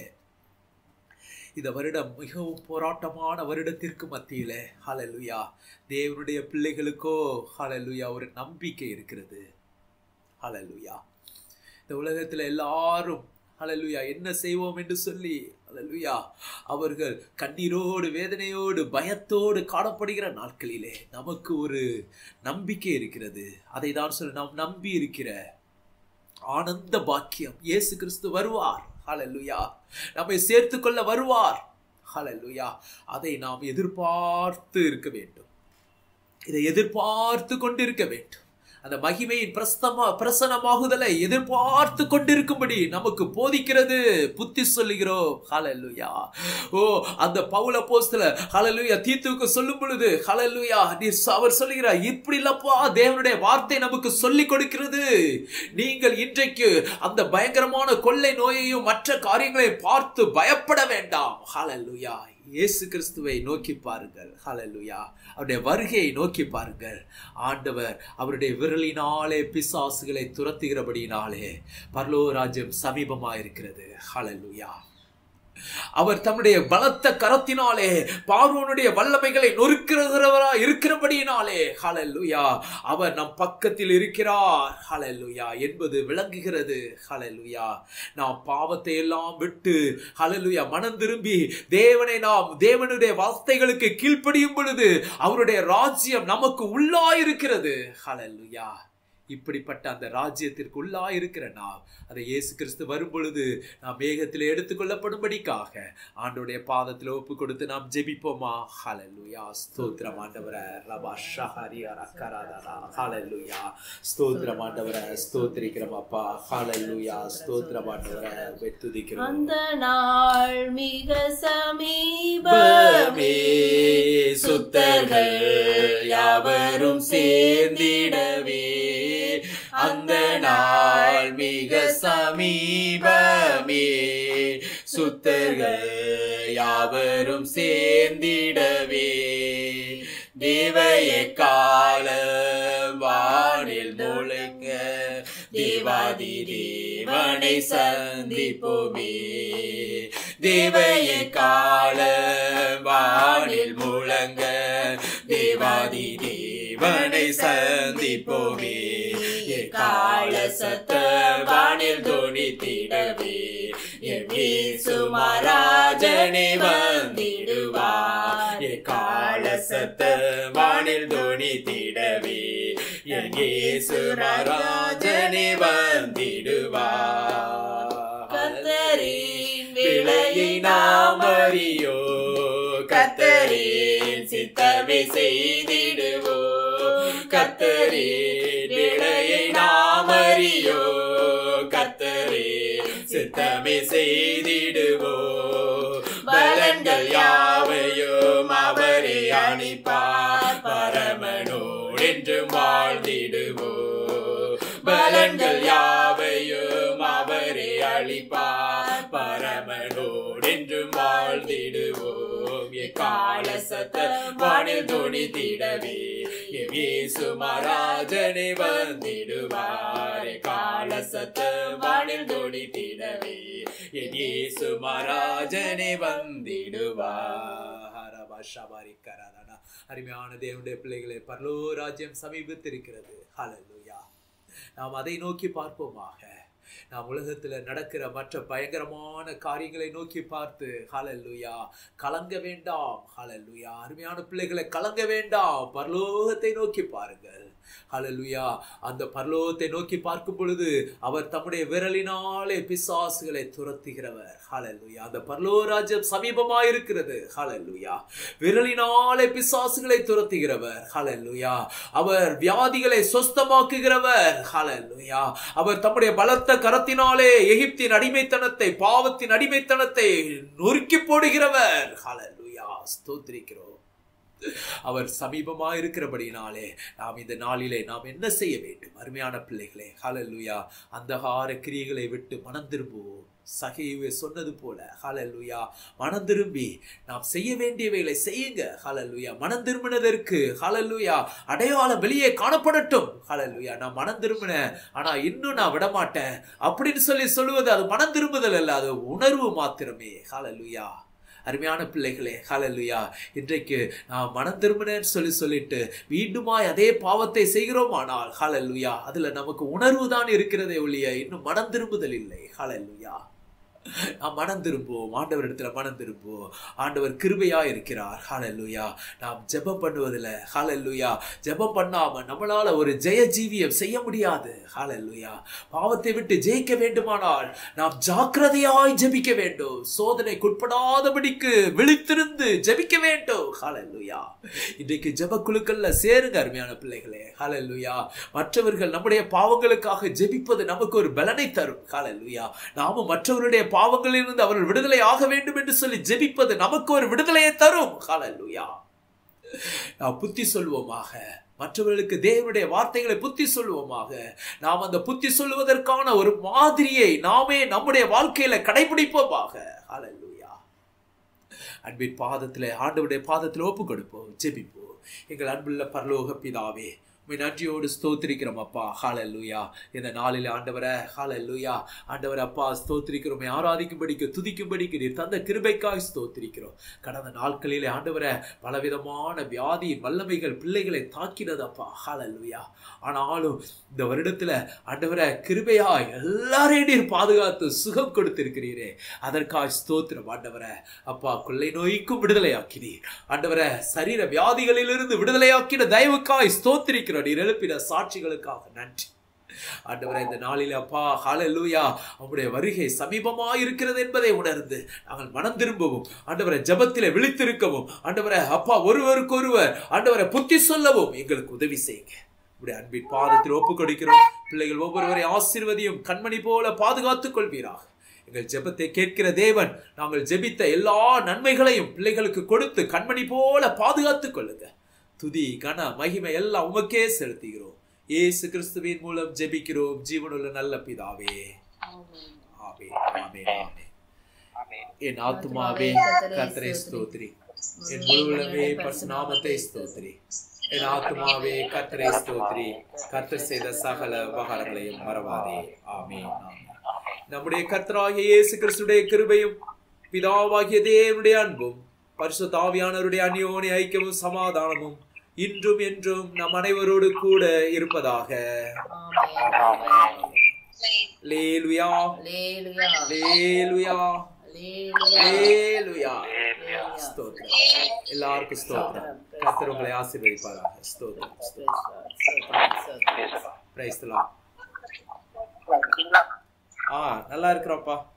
இந்த வருடம் மிகவும் போராட்டமான வருடத்திற்கு மத்தியிலே ஹalleluya தேவனுடைய பிள்ளைகளுக்கோ ஹalleluya ஒரு நம்பிக்கை இருக்கிறது ஹalleluya இந்த உலகத்துல எல்லாரும் ஹalleluya என்ன செய்வோம் என்று சொல்லி ஹalleluya அவர்கள் கண்ணீரோடு வேதனையோடு பயத்தோடு காணப்படுகிற நாட்களிலே நமக்கு ஒரு நம்பிக்கை இருக்கிறது அதை தான் சொல்ல நாம் நம்பி இருக்கிற ஆனந்த பாக்கியம் இயேசு கிறிஸ்து வருவார் ஹalleluya நம்மை சேர்த்து கொள்ள வருவார் ஹalleluya அதை நாம் எதிர்பார்த்து இருக்க வேண்டும் இதை எதிர்பார்த்து கொண்டிருக்க வேண்டும் அந்த மகிமையின் பிரஸ்தமா பிரசனமாகுதலை எதிர்பார்த்து கொண்டிருக்கும்படி நமக்கு போதிக்கிறது புத்தி சொல்லுகிறோம் ஹalleluya ஓ அந்த பவுல போஸ்தல ஹalleluya தீத்துவுக்கு சொல்லும் பொழுது ஹalleluya நீ அவர் சொல்லுகிறார் இப்படி இல்லப்பா தேவனுடைய வார்த்தை நமக்கு சொல்லி கொடுக்கிறது நீங்கள் இன்றைக்கு அந்த பயங்கரமான கொள்ளை நோயையும் மற்ற காரியங்களையும் பார்த்து பயப்பட வேண்டாம் ஹalleluya இயேசு கிறிஸ்துவை நோக்கி பாருங்கள் ஹalleluya அவருடைய வருகையை நோக்கி பாருங்கள் ஆண்டவர் அவருடைய விரலினாலே பிசாசுகளை துரத்துகிறபடியினாலே பரலோ ராஜ்யம் சமீபமாயிருக்கிறது ஹalleluya அவர் தம்முடைய பலத்த கரத்தினாலே பார்வோனுடைய வல்லமைகளை நொறுக்கிறவரா இருக்கிறபடியினாலே ஹalleluya அவர் நம் பக்கத்தில் இருக்கிறார் ஹalleluya என்பது விளங்குகிறது ஹalleluya நாம் பாவத்தை எல்லாம் விட்டு ஹalleluya மனம் திரும்பி தேவனை நாம் தேவனுடைய வார்த்தைகளுக்கு கீழ்ப்படியும் பொழுது அவருடைய ராஜ்யம் நமக்கு உள்ளாயிருக்கிறது ஹalleluya இப்படிப்பட்ட அந்த ராஜ்யத்திற்கு உள்ளா இருக்கிற நாம் அதை இயேசு கிறிஸ்து வரும் பொழுது நாம் மேகத்தில் எடுத்துக்கொள்ளப்படும்படிக்காக ஆண்டோடைய பாதத்தில் ஒப்பு கொடுத்து நாம் ஜெபிப்போமா ஹalleluya ஸ்தோத்திரம் ஆண்டவரே ரபா ஷஹரி அரக்கராதா ஹalleluya ஸ்தோத்திரம் ஆண்டவரே ஸ்தோத்திரிக்கிறோம் அப்பா ஹalleluya ஸ்தோத்திரம் ஆண்டவரே வெத்துதிக்கிறோம் அந்த நாள் மிக சமீபமே பமே சுத்தர்கள் யாவரும் சேர்ந்திடவே அந்த நாள் மிக சமீபமே சுத்தர்கள் யாவரும் சேர்ந்திடவே தேவைய கால வானில் முழங்க தேவாதி தேவனை சந்திப்போமே தேவைய கால வானில் முழங்க தேவாதி தேவனை சந்திப்போமே கால சத்த வானில் தோணித்திடவே என் இயேசு மகாராஜனே வந்திடுவார் என் கால சத்த வானில் தோணித்திடவே என் இயேசு மகாராஜனே வந்திடுவார் கத்தரின் விலையை நாம் அறியோ கத்தரின் சித்தமே செய்திடுவோ கத்தரின் விலையை நாம் அறியோ கத்தரின் சித்தமே செய்திடுவோ பலன்கள் யாவையும் அவரே அணிப்பார் பரமனோடு என்று வாழ்ந்திடுவோ பலன்கள் யாவையும் அவரே அளிப்பார் பரமனோடு என்று வாழ்ந்திடுவோம் எக்கால சத்தம் வானில் துணித்திடவே எவேசு மகாராஜனை வந்திடுவார் எக்கால சத்தம் வானில் துணித்திடவே என் இயேசு மகாராஜனை வந்திடுவார் ஹரபாஷாபாரிக்கரானா அருமையான தேவனுடைய பிள்ளைகளே பரலோ ராஜ்யம் சமீபத்திருக்கிறது ஹalleluya நாம் அதை நோக்கி பார்ப்போமாக நாம் உலகத்துல நடக்கிற மற்ற பயங்கரமான காரியங்களை நோக்கி பார்த்து ஹalleluya கலங்க வேண்டாம் ஹalleluya அருமையான பிள்ளைகளை கலங்க வேண்டாம் பரலோகத்தை நோக்கி பாருங்கள் ஹalleluya அந்த பரலோகத்தை நோக்கி பார்க்கும் பொழுது அவர் தம்முடைய விரலினாலே பிசாசுகளை துரத்துகிறவர் ஹalleluya அந்த பரலோக ராஜ்யம் சமீபமாய் இருக்கிறது ஹalleluya விரலினாலே பிசாசுகளை துரத்துகிறவர் ஹalleluya அவர் வியாதிகளை சொஸ்தமாக்குகிறவர் ஹalleluya அவர் தம்முடைய பலத்த கரத்தினாலே எகிப்தின் அடிமைத்தனத்தை பாவத்தின் அடிமைத்தனத்தை நொறுக்கி போடுகிறவர் ஹalleluya ஸ்தோத்திரிக்கிறோம் அவர் சமீபமா இருக்கிறபடினாலே நாம் இந்த நாளிலே நாம் என்ன செய்ய வேண்டும் அருமையான பிள்ளைகளே ஹalleluya அந்தகார கிரியைகளை விட்டு மனம் திரும்புவோம் சகையுவே சொன்னது போல ஹalleluya மனம் திரும்பி நாம் செய்ய வேண்டியவைகளை செய்யுங்க ஹalleluya மனம் திரும்பினதற்கு ஹalleluya அடையாளம் வெளியே காணப்படட்டும் ஹalleluya நான் மனம் திரும்பினேன் ஆனா இன்னும் நான் விட மாட்டேன் அப்படின்னு சொல்லி சொல்லுவது அது மனம் திரும்புதல் அல்ல அது உணர்வு மாத்திரமே ஹalleluya அருமையான பிள்ளைகளே ஹalleluya இன்றைக்கு நான் மனம் திரும்பினேன்னு சொல்லி சொல்லிட்டு மீண்டுமாய் அதே பாவத்தை செய்கிறோமானால் ஹalleluya அதுல நமக்கு உணர்வு தான் இருக்கிறதே ஒழிய இன்னும் மனம் திரும்புதல் இல்லை ஹalleluya நாம் மனம் திரும்புவோம் ஆண்டவரிடத்துல மனம் திரும்புவோம் ஆண்டவர் கிருபையா இருக்கிறார் ஹalleluya நாம் ஜெபம் பண்ணுவதில் ஹalleluya ஜெபம் பண்ணாம நம்மளால ஒரு ஜெய ஜீவியம் செய்ய முடியாது ஹalleluya பாவத்தை விட்டு ஜெயிக்க வேண்டுமானால் நாம் ஜாக்கிரதையாய் ஜெபிக்க வேண்டும் சோதனைக்குட்படாதபடிக்கு விழித்திருந்து ஜெபிக்க வேண்டும் ஹalleluya இன்றைக்கு ஜெப குழுக்கள்ல சேருங்க அருமையான பிள்ளைகளே ஹalleluya மற்றவர்கள் நம்முடைய பாவங்களுக்காக ஜெபிப்பது நமக்கு ஒரு பலனை தரும் ஹalleluya நாமும் மற்றவருடைய பாவங்களிலிருந்து அவர்கள் விடுதலை ஆக வேண்டும் என்று சொல்லி ஜெபிப்பது நமக்கு ஒரு விடுதலையை தரும் ஹalleluya நாம் புத்தி சொல்வோமாக மற்றவர்களுக்கு தேவனுடைய வார்த்தைகளை புத்தி சொல்வோமாக நாம் அந்த புத்தி சொல்லுவதற்கான ஒரு மாதிரியை நாமே நம்முடைய வாழ்க்கையில கடைபிடிப்போமாக ஹalleluya அன்பின் பாதத்தில் ஆண்டவருடைய பாதத்தில் ஒப்பு கொடுப்போம் ஜெபிப்போம் எங்கள் அன்புள்ள பரலோக பிதாவே உம்மை நன்றியோடு ஸ்தோத்திரிக்கிறோம் அப்பா ஹalleluya இந்த நாளில் ஆண்டவரே ஹalleluya ஆண்டவர் அப்பா ஸ்தோத்திரிக்கிறோம் ஆராதிக்கும்படிக்கு துதிக்கும்படிக்கு நீர் தந்த கிருபைக்காய் ஸ்தோத்திரிக்கிறோம் கடந்த நாட்களிலே ஆண்டவரே பலவிதமான வியாதியின் வல்லமைகள் பிள்ளைகளை தாக்கினது அப்பா ஹalleluya ஆனாலும் இந்த வருடத்துல ஆண்டவரே கிருபையாய் எல்லாரையும் நீர் பாதுகாத்து சுகம் கொடுத்திருக்கிறீரே அதற்காய் ஸ்தோத்திரம் ஆண்டவரே அப்பா கொள்ளை நோய்க்கும் விடுதலையாக்கினீர் ஆண்டவரே சரீர வியாதிகளிலிருந்து விடுதலையாக்கின தயவுக்காய் ஸ்தோத்திரிக்கிறோம் நீர் எழுப்பின சாட்சிகளுக்காக நன்றி ஆண்டவரே இந்த நாளில் அப்பா ஹalleluya உம்முடைய வருகை சமீபமாய் இருக்கிறது என்பதை உணர்ந்து நாங்கள் மனம் திரும்பவும் ஆண்டவரை ஜெபத்திலே விழித்திருக்கவும் ஆண்டவரே அப்பா ஒருவருக்கொருவர் ஆண்டவரை புத்தி சொல்லவும் எங்களுக்கு உதவி செய்யுங்க உடைய அன்பின் பாதத்தில் ஒப்புக் கொடுக்கிறோம் பிள்ளைகள் ஒவ்வொருவரை ஆசீர்வதியும் கண்மணி போல பாதுகாத்துக் கொள்வீராக எங்கள் ஜெபத்தை கேட்கிற தேவன் நாங்கள் ஜெபித்த எல்லா நன்மைகளையும் பிள்ளைகளுக்கு கொடுத்து கண்மணி போல பாதுகாத்துக் கொள்ளுங்க துதி கன மகிமை எல்லாம் உமக்கே செலுத்துகிறோம் இயேசு கிறிஸ்துவின் மூலம் ஜெபிக்கிறோம் ஜீவனுள்ள நல்ல பிதாவே ஆமே ஆமே ஆமே என் ஆத்துமாவே கர்த்தரை ஸ்தோத்ரி என் முழுவலமே பரிசுநாமத்தை ஸ்தோத்ரி என் ஆத்துமாவே கர்த்தரை ஸ்தோத்ரி கர்த்தர் செய்த சகல உபகாரங்களையும் மறவாதே ஆமே ஆமே நம்முடைய கர்த்தராகிய இயேசு கிறிஸ்துடைய கிருபையும் பிதாவாகிய தேவனுடைய அன்பும் பரிசுத்த ஆவியானவருடைய அந்யோன்ய ஐக்கியமும் சமாதானமும் இன்றும் என்றும் நம் அனைவரோடு கூட இருப்பதாக லேலுயா அல்லேலூயா லேலுயா அல்லேலூயா லேலுயா ஸ்தோத்திரம் எல்லாருக்கும் ஸ்தோத்திரம் கர்த்தர் உங்களை ஆசீர்வதிப்பாராக ஸ்தோத்திரம் ஸ்தோத்திரம் பிரைஸ் ஆ நல்லா இருக்கிறோம்ப்பா